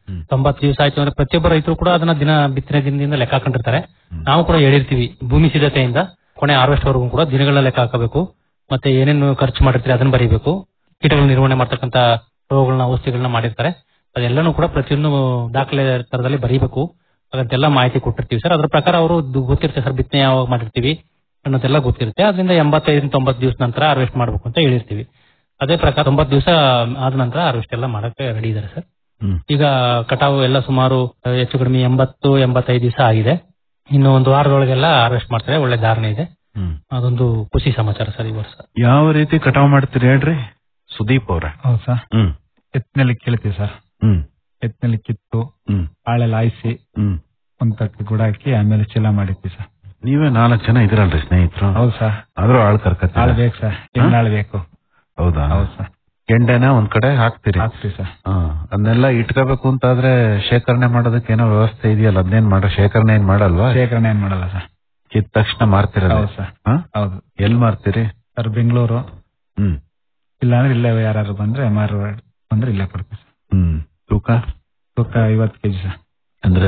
ಹ್ಮ್. ತೊಂಬತ್ತು ದಿವಸ ಆಯ್ತು ಅಂದ್ರೆ ಪ್ರತಿಯೊಬ್ಬ ರೈತರು ಕೂಡ ಅದನ್ನ ದಿನ ಬಿತ್ತನೆ ದಿನದಿಂದ ಲೆಕ್ಕ ಹಾಕೊಂಡಿರ್ತಾರೆ ನಾವು ಕೂಡ ಹೇಳಿರ್ತೀವಿ ಭೂಮಿ ಸಿದ್ಧತೆಯಿಂದ ಕೊನೆ ಹಾರ್ವೆಸ್ಟ್ ವರೆಗೂ ಕೂಡ ದಿನಗಳ ಲೆಕ್ಕ ಹಾಕಬೇಕು ಮತ್ತೆ ಏನೇನು ಖರ್ಚು ಮಾಡಿರ್ತೀರಿ ಅದನ್ನ ಬರೀಬೇಕು ಕೀಟಗಳ ನಿರ್ವಹಣೆ ಮಾಡ್ತಕ್ಕಂತ ರೋಗಗಳನ್ನ ಔಷಧಿಗಳನ್ನ ಮಾಡಿರ್ತಾರೆ ಅದೆಲ್ಲನೂ ಕೂಡ ಪ್ರತಿಯೊಂದು ದಾಖಲೆ ತರದಲ್ಲಿ ಬರೀಬೇಕು ಅದಂತೆಲ್ಲ ಮಾಹಿತಿ ಕೊಟ್ಟಿರ್ತೀವಿ ಸರ್ ಅದ್ರ ಪ್ರಕಾರ ಅವರು ಗೊತ್ತಿರುತ್ತೆ ಸರ್ ಬಿತ್ತನೆ ಯಾವಾಗ ಮಾಡಿರ್ತೀವಿ ಅನ್ನೋದೆಲ್ಲ ಗೊತ್ತಿರುತ್ತೆ ಅದರಿಂದ ಎಂಬತ್ತೈದು ತೊಂಬತ್ತು ದಿವಸ ನಂತರ ಹಾರ್ವೆಸ್ಟ್ ಮಾಡ್ಬೇಕು ಅಂತ ಹೇಳಿರ್ತೀವಿ ಅದೇ ಪ್ರಕಾರ ತೊಂಬತ್ತು ದಿವಸ ಆದ ನಂತರ ಹಾರ್ವೆಸ್ಟ್ ಎಲ್ಲ ಮಾಡಕ್ಕೆ ರೆಡಿ ಇದಾರೆ ಸರ್ ಹ್ಮ್. ಈಗ ಕಟಾವು ಎಲ್ಲ ಸುಮಾರು ಆ, ಹೆಚ್ಚು ಕಡಿಮೆ ಎಂಬತ್ತು ಎಂಬತ್ತೈದು ದಿವಸ ಆಗಿದೆ ಇನ್ನು ಒಂದು ವಾರದೊಳಗೆಲ್ಲ ಹಾರ್ವೆಸ್ಟ್ ಮಾಡ್ತಾರೆ ಒಳ್ಳೆ ಧಾರಣೆ ಇದೆ ಹ್ಮ್ ಅದೊಂದು ಖುಷಿ ಸಮಾಚಾರ ಸರ್ ಈ ವರ್ಷ ಯಾವ ರೀತಿ ಕಟಾವ್ ಮಾಡ್ತೀರಿ ಹೇಳ್ರಿ ಸುದೀಪ್ ಅವ್ರ ಹೌದು ಸರ್ ಹ್ಮ್ ಎತ್ತಿನಲ್ಲಿ ಕೀಳ್ತೀವಿ ಸರ್ ಹ್ಮ್ ಎತ್ತಿನಲ್ಲಿ ಕಿತ್ತು ಹ್ಮ್ ಆಳೆಲ್ಲ ಆಯಿಸಿ ಹ್ಮ್ ಒಂದ್ ತಟ್ಟೆ ಗುಡ ಹಾಕಿ ಆಮೇಲೆ ಚೀಲ ಮಾಡಿದ್ವಿ ಸರ್ ನೀವೇ ನಾಲ್ಕು ಜನ ಇದ್ರಲ್ರಿ ಸ್ನೇಹಿತರು ಹೌದು ಸರ್ ಆದ್ರೂ ಆಳ್ ಆಳ್ ಕರ್ಕತ್ತೀರ ಬೇಕು ಸರ್ ಹೆಣ್ಣಾಳ್ ಬೇಕು ಹೌದಾ ಹೌದು ಸರ್ ಗೆಂಡೆನ ಒಂದ್ ಕಡೆ ಹಾಕ್ತೀರಿ ಹಾಕ್ತೀವಿ ಸರ್ ಹಾ ಅದನ್ನೆಲ್ಲ ಇಟ್ಕೋಬೇಕು ಅಂತಾದ್ರೆ ಶೇಖರಣೆ ಮಾಡೋದಕ್ಕೆ ಏನೋ ವ್ಯವಸ್ಥೆ ಇದೆಯಲ್ಲ ಅದನ್ನೇನ್ ಮಾಡ ಶೇಖರಣೆ ಏನ್ ಮಾಡಲ್ವಾ ಶೇಖರಣೆ ಏನ್ ಮಾಡಲ್ಲ ಸರ್ ಕಿತ್ತ ತಕ್ಷಣ ಮಾರ್ತಿರಲ್ಲ ಹೌದು ಸರ್ ಹಾ ಹೌದು ಎಲ್ ಮಾರ್ತೀರಿ ಸರ್ ಬೆಂಗಳೂರು ಹ್ಮ್ ಇಲ್ಲಾಂದ್ರೆ ಇಲ್ಲೇ ಯಾರು ಬಂದ್ರೆ ಮಾರು ಬಂದ್ರೆ ಇಲ್ಲೇ ಕೊಡ್ತೀವಿ ಸರ್ ಹ್ಮ್ ತೂಕ ತೂಕ ಐವತ್ತು ಕೆಜಿ ಸರ್ ಅಂದ್ರೆ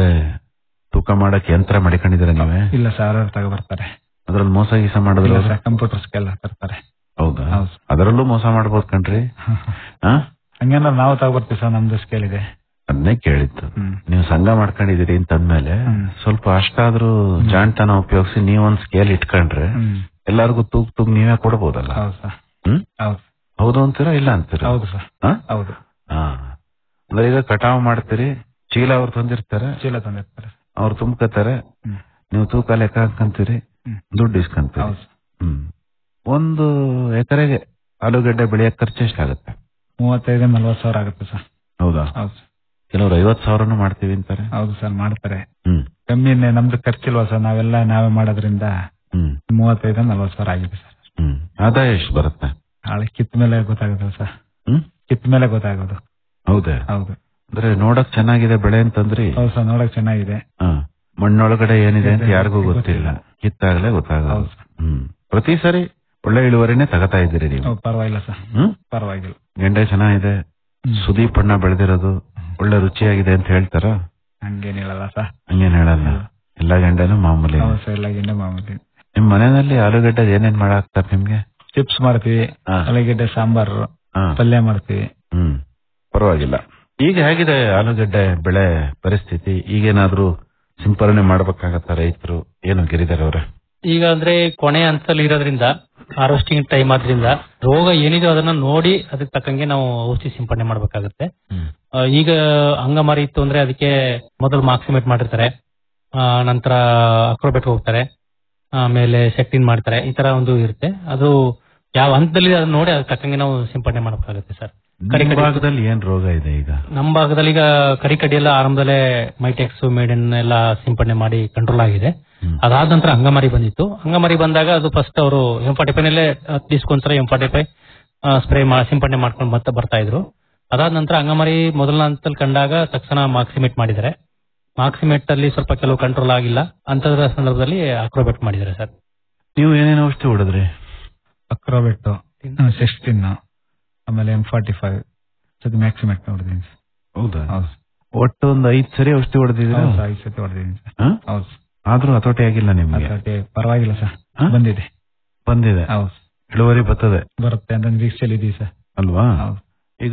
ತೂಕ ಮಾಡಕ್ ಯಂತ್ರ ಮಡಿಕೊಂಡಿದ್ದೀರ ನೀವೇ ಇಲ್ಲ ಸರ್ ಅವ್ರು ತಗೋ ಬರ್ತಾರೆ ಅದ್ರಲ್ಲಿ ಮೋಸ ಗೀಸ ಇಲ್ಲ ಮಾಡಿದ್ರು ಸರ್ ಕಂಪ್ಯೂಟರ್ಸ್ಗೆಲ್ಲ ತರ್ತಾರೆ ಹೌದಾ ಹೌದು ಸರ್. ಅದರಲ್ಲೂ ಮೋಸ ಮಾಡ್ಬೋದು ಕಣ್ರಿ ಹಾ ಹಂಗೇನಾರ ನಾವು ತಗೋ ಬರ್ತೀವಿ ಸರ್ ನಮ್ದು ಸ್ಕೇಲ್ ಇದೆ ಅದನ್ನೇ ಕೇಳಿದ್ದು ಹ್ಮ್ ನೀವು ಸಂಘ ಮಾಡ್ಕೊಂಡಿದೀರಿ ಅಂತಂದ್ಮೇಲೆ ಹ್ಮ್. ಸ್ವಲ್ಪ ಅಷ್ಟಾದ್ರೂ ಜಾಣ್ತನ ಉಪಯೋಗಿಸಿ ನೀವೊಂದ್ ಸ್ಕೇಲ್ ಇಟ್ಕೊಂಡ್ರೆ ಹ್ಮ್ ಎಲ್ಲಾರ್ಗು ತೂಗ್ ತೂಗ್ ನೀವೇ ಕೊಡ್ಬೋದಲ್ಲ ಹೌದು ಸರ್ ಹ್ಮ್ ಹೌದು ಹೌದು ಅಂತೀರಾ ಇಲ್ಲ ಅಂತೀರಾ ಹೌದು ಸರ್ ಹಾ? ಹೌದು ಹಾ ಅಂದ್ರೆ ಈಗ ಕಟಾವ್ ಮಾಡ್ತೀರಿ ಚೀಲ ಅವ್ರು ತಂದಿರ್ತಾರೆ ಚೀಲ ತಂದಿರ್ತಾರೆ ಅವ್ರು ತುಂಬ್ಕತಾರೆ ಹ್ಮ್ ನೀವು ತೂಕ ಲೆಕ್ಕ ಹಾಕಂತೀರಿ ಹ್ಮ್. ದುಡ್ಡು ಇಸ್ಕಂತೀರಿ ಹೌದು ಸರ್. ಹ್ಮ್ ಒಂದು ಎಕರೆಗೆ ಆಲೂಗಡ್ಡೆ ಬೆಳೆಯಕ್ ಖರ್ಚು ಎಷ್ಟಾಗುತ್ತೆ ಮೂವತ್ತೈದು ನಲ್ವತ್ತು ಸಾವಿರ ಆಗುತ್ತೆ ಸರ್ ಹೌದಾ ಹೌದು ಸರ್. ಕೆಲವ್ರು ಐವತ್ ಸಾವಿರನು ಮಾಡ್ತೀವಿ ಅಂತಾರೆ ಹೌದು ಸರ್ ಮಾಡ್ತಾರೆ ಹ್ಮ್ ಕಮ್ಮಿನೇ ನಮ್ದು ಖರ್ಚಿಲ್ವಾ ಸರ್ ನಾವೆಲ್ಲ ನಾವೇ ಮಾಡೋದ್ರಿಂದ ಹ್ಮ್ ಮೂವತ್ತೈದು ನಲ್ವತ್ತು ಸಾವಿರ ಆಗಿದೆ ಸರ್ ಹ್ಮ್ ಆದಾಯ ಎಷ್ಟು ಬರುತ್ತೆ ನಾಳೆ ಕಿತ್ತ ಮೇಲೆ ಗೊತ್ತಾಗುತ್ತೆ ಸರ್ ಹ್ಮ್ ಕಿತ್ತ ಮೇಲೆ ಗೊತ್ತಾಗೋದು ಹೌದೇ ಹೌದು ಅಂದ್ರೆ ನೋಡಕ್ ಚೆನ್ನಾಗಿದೆ ಬೆಳೆ ಅಂತಂದ್ರಿ ಹೌದು ಸರ್ ನೋಡಕ್ ಚೆನ್ನಾಗಿದೆ ಹಾ. ಮಣ್ಣೊಳಗಡೆ ಏನಿದೆ ಅಂತ ಯಾರಿಗೂ ಗೊತ್ತಿಲ್ಲ. ಗೊತ್ತಿಲ್ಲ ಕಿತ್ತಾಗಲೇ ಗೊತ್ತಾಗೋದು ಹೌದು ಸರ್. ಹ್ಮ್ ಪ್ರತಿ ಸರಿ ಒಳ್ಳೆ ಇಳುವರಿನೇ ತಗತಾ ಇದ್ದೀರಿ ನೀವು ಹೌದು, ಪರವಾಗಿಲ್ಲ ಸರ್ ಹ್ಮ್ ಪರವಾಗಿಲ್ಲ ಗೆಂಡೆ ಚೆನ್ನಾಗಿದೆ ಸುದೀಪ್ ಅಣ್ಣ ಬೆಳೆದಿರೋದು ಒಳ್ಳೆ ರುಚಿಯಾಗಿದೆ ಅಂತ ಹೇಳ್ತಾರ ಹಂಗೇನ್ ಹೇಳಲ್ಲ ಸರ್ ಹಂಗೇನ್ ಹೇಳಲ್ಲ ಎಲ್ಲ ಗೆಂಡೆನೂ ಮಾಮೂಲಿ ಹೌದು ಸರ್ ಎಲ್ಲ ಗಿಣ್ಣೆ ಮಾಮೂಲಿ ನಿಮ್ ಮನೆಯಲ್ಲಿ ಆಲೂಗಡ್ಡೆ ಏನೇನ್ ಮಾಡಾಕ್ತಾರೆ ನಿಮ್ಗೆ ಚಿಪ್ಸ್ ಮಾಡ್ತೀವಿ ಹಾ. ಆಲೂಗೆಡ್ಡೆ ಸಾಂಬಾರು ಹಾ. ಪಲ್ಯ ಮಾಡ್ತೀವಿ ಹ್ಮ್ ಪರವಾಗಿಲ್ಲ ಈಗ ಹೇಗಿದೆ ಆಲೂಗಡ್ಡೆ ಬೆಳೆ ಪರಿಸ್ಥಿತಿ ಈಗೇನಾದ್ರೂ ಸಿಂಪರಣೆ ಮಾಡ್ಬೇಕಾಗತ್ತ ರೈತರು ಏನು ಗಿರಿಧರ್ ಅವ್ರೆ ಈಗ ಅಂದ್ರೆ ಕೊನೆ ಹಂತದಲ್ಲಿ ಇರೋದ್ರಿಂದ ಹಾರ್ವೆಸ್ಟಿಂಗ್ ಟೈಮ್ ಆದ್ರಿಂದ ರೋಗ ಏನಿದೆ ಅದನ್ನ ನೋಡಿ ಅದಕ್ಕೆ ತಕ್ಕಂಗೆ ನಾವು ಔಷಧಿ ಸಿಂಪಡಣೆ ಮಾಡ್ಬೇಕಾಗುತ್ತೆ ಆ, ಈಗ ಅಂಗಮಾರಿ ಇತ್ತು ಅಂದ್ರೆ ಅದಕ್ಕೆ ಮೊದಲು ಮಾರ್ಕ್ಸಿಮೇಟ್ ಮಾಡಿರ್ತಾರೆ ಆ, ನಂತರ ಅಕ್ರೋಬೆಟ್ ಹೋಗ್ತಾರೆ ಆಮೇಲೆ ಸೆಟ್ಟಿನ್ ಮಾಡ್ತಾರೆ ಈ ತರ ಒಂದು ಇರುತ್ತೆ ಅದು ಯಾವ ಹಂತದಲ್ಲಿ ಅದನ್ನ ನೋಡಿ ಅದಕ್ಕೆ ತಕ್ಕಂಗೆ ನಾವು ಸಿಂಪಡಣೆ ಮಾಡಬೇಕಾಗುತ್ತೆ ಸರ್ ಕಡಿ ನಿಮ್ ಕಡಿ ಭಾಗದಲ್ಲಿ ಏನ್ ರೋಗ ಇದೆ ಈಗ ನಮ್ಮ ಭಾಗದಲ್ಲಿ ಈಗ ಕರಿಕಡಿ ಎಲ್ಲ ಆರಂಭದಲ್ಲೇ ಮೈಟೆಕ್ಸ್ ಮೇಡನ್ ಎಲ್ಲ ಸಿಂಪಡಣೆ ಮಾಡಿ ಕಂಟ್ರೋಲ್ ಆಗಿದೆ ಹ್ಮ್. ಅದಾದ ನಂತರ ಅಂಗಮಾರಿ ಬಂದಿತ್ತು ಅಂಗಮಾರಿ ಬಂದಾಗ ಅದು ಫಸ್ಟ್ ಅವರು ಎಂಫಾಟಿಫೈನಲ್ಲೇ ದಿಸ್ಕೊಂದ್ಸಲ ಎಂಫಾಟಿಫೈ ಸ್ಪ್ರೇ ಸಿಂಪಡಣೆ ಮಾಡ್ಕೊಂಡು ಮತ್ತೆ ಬರ್ತಾ ಇದ್ರು ಅದಾದ ನಂತರ ಅಂಗಮಾರಿ ಮೊದಲನೇ ಹಂತದಲ್ಲಿ ಕಂಡಾಗ ತಕ್ಷಣ ಮಾರ್ಕ್ಸಿಮೇಟ್ ಮಾಡಿದ್ದಾರೆ ಮಾರ್ಕ್ಸಿಮೇಟ್ ಅಲ್ಲಿ ಸ್ವಲ್ಪ ಕೆಲವು ಕಂಟ್ರೋಲ್ ಆಗಿಲ್ಲ ಅಂತದ್ರ ಸಂದರ್ಭದಲ್ಲಿ ಅಕ್ರೋಬೆಟ್ ಮಾಡಿದ್ದಾರೆ ಸರ್ ನೀವು ಏನೇನು ಔಷಧಿ ಹೊಡೆದ್ರಿ ಅಕ್ರೋಬೆಟ್ಟು ಸಿಕ್ಸ್ಟೀನ್ ಆಮೇಲೆ ಎಂ ಫಾರ್ಟಿ ಫೈವ್ ಸತಿ ಮ್ಯಾಕ್ಸಿಮೆಟ್ ನೋಡಿದೀನಿ ಸರ್ ಹೌದಾ ಹೌದು ಒಟ್ಟು ಒಂದು ಐದ್ ಸರಿ ಔಷಧಿ ಹೊಡೆದಿದ್ದೀರಾ ಹೌದು ಸರ್ ಐದು ಸತಿ ಹೊಡೆದಿದ್ದೀನಿ ಸರ್ ಹಾ? ಹೌದು ಆದ್ರೂ ಹತೋಟಿ ಆಗಿಲ್ಲ ನಿಮ್ಗೆ ಅದಕ್ಕೆ ಪರವಾಗಿಲ್ಲ ಸರ್ ಹಾ? ಬಂದಿದೆ ಬಂದಿದೆ ಹೌದು ಇಳುವರಿ ಬರ್ತದೆ ಬರುತ್ತೆ ಅಂತ ನಿರೀಕ್ಷೆಯಲ್ಲಿ ಇದೀವಿ ಸರ್ ಅಲ್ವಾ ಹೌದು ಈಗ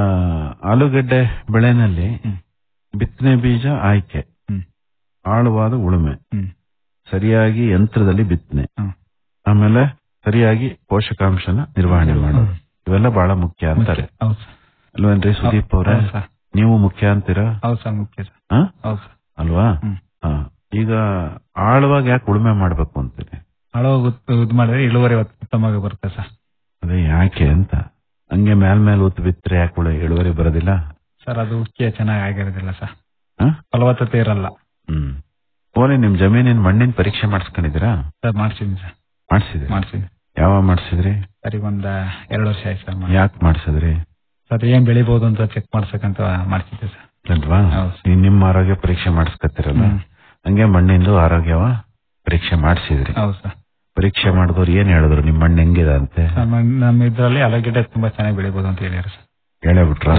ಆಲೂಗಡ್ಡೆ ಬೆಳೆನಲ್ಲಿ ಹ್ಮ್. ಬಿತ್ತನೆ ಬೀಜ ಆಯ್ಕೆ ಹ್ಮ್. ಆಳವಾದ ಉಳುಮೆ ಹ್ಮ್ ಸರಿಯಾಗಿ ಯಂತ್ರದಲ್ಲಿ ಬಿತ್ತನೆ ಹ್ಮ್. ಆಮೇಲೆ ಸರಿಯಾಗಿ ಪೋಷಕಾಂಶನ ನಿರ್ವಹಣೆ ಮಾಡೋದು ಇವೆಲ್ಲ ಬಹಳ ಮುಖ್ಯ ಅಂತಾರೆ ಹೌದು ಸರ್ ಅಲ್ವೇನ್ರಿ ಸುದೀಪ್ ಅವ್ರೆ ಹೌದು ಸರ್ ನೀವು ಮುಖ್ಯ ಅಂತೀರಾ ಹೌದು ಸರ್ ಮುಖ್ಯ ಸರ್ ಆ? ಹೌದು ಸರ್ ಅಲ್ವಾ ಹ್ಮ್. ಹಾ. ಈಗ ಆಳವಾಗಿ ಯಾಕೆ ಉಳುಮೆ ಮಾಡ್ಬೇಕು ಅಂತೀರಿ ಹಳವಾಗಿ ಇದು ಮಾಡಿದ್ರೆ ಇಳುವರಿ ಉತ್ತಮವಾಗಿ ಬರುತ್ತೆ ಸರ್ ಅದೇ ಯಾಕೆ ಅಂತ ಹಂಗೆ ಮೇಲ್ ಮೇಲೆ ಉತ್ತು ಬಿತ್ತರೆ ಯಾಕೆ ಉಳ- ಇಳುವರಿ ಬರೋದಿಲ್ಲ ಸರ್ ಅದು ಉಕ್ಕೆ ಚೆನ್ನಾಗಿ ಆಗಿರೋದಿಲ್ಲ ಸರ್ ಆ? ಫಲವತ್ತತೆ ಇರಲ್ಲ ಹ್ಮ್ ಓಲಿ ನಿಮ್ ಜಮೀನಿನ ಮಣ್ಣಿನ ಪರೀಕ್ಷೆ ಮಾಡಿಸ್ಕೊಂಡಿದ್ದೀರಾ ಸರ್ ಮಾಡ್ಸಿದ್ದೀನಿ ಸರ್ ಮಾಡಿಸಿದ್ರಿ ಮಾಡ್ಸಿದ್ದೀನಿ ಯಾವಾಗ ಮಾಡಿಸಿದ್ರಿ ಸರ್ ಈಗ ಒಂದ ಎರಡು ವರ್ಷ ಆಯ್ತು ಸರ್ ಮಾಡಿ. ಯಾಕೆ ಮಾಡಿಸಿದ್ರಿ ಸರ್ ಏನ್ ಬೆಳಿಬಹುದು ಅಂತ ಚೆಕ್ ಮಾಡ್ಸಕ್ಕಂತ ಮಾಡ್ಸಿದ್ದೆ ಸರ್ ಅಲ್ವಾ ಹೌದು. ನೀವ್ ನಿಮ್ಮ ಆರೋಗ್ಯ ಪರೀಕ್ಷೆ ಮಾಡಿಸ್ಕತ್ತಿರಲ್ಲ ಹ್ಮ್. ಹಂಗೆ ಮಣ್ಣಿಂದು ಆರೋಗ್ಯವ ಪರೀಕ್ಷೆ ಮಾಡಿಸಿದ್ರಿ ಹೌದು ಸರ್ ಪರೀಕ್ಷೆ ಮಾಡಿದವ್ರು ಏನ್ ಹೇಳಿದ್ರು ನಿಮ್ ಮಣ್ಣು ಹೆಂಗಿದೆ ಅಂತೆ ನಮ್ಮ ನಮ್ಮ ಇದ್ರಲ್ಲಿ ಆಲೂಗೆಡ್ಡೆ ತುಂಬಾ ಚೆನ್ನಾಗಿ ಬೆಳಿಬಹುದು ಅಂತ ಹೇಳಿದ್ರು ಸರ್ ಹೇಳೇ ಬಿಟ್ರ ಹೇಳಿದ್ರು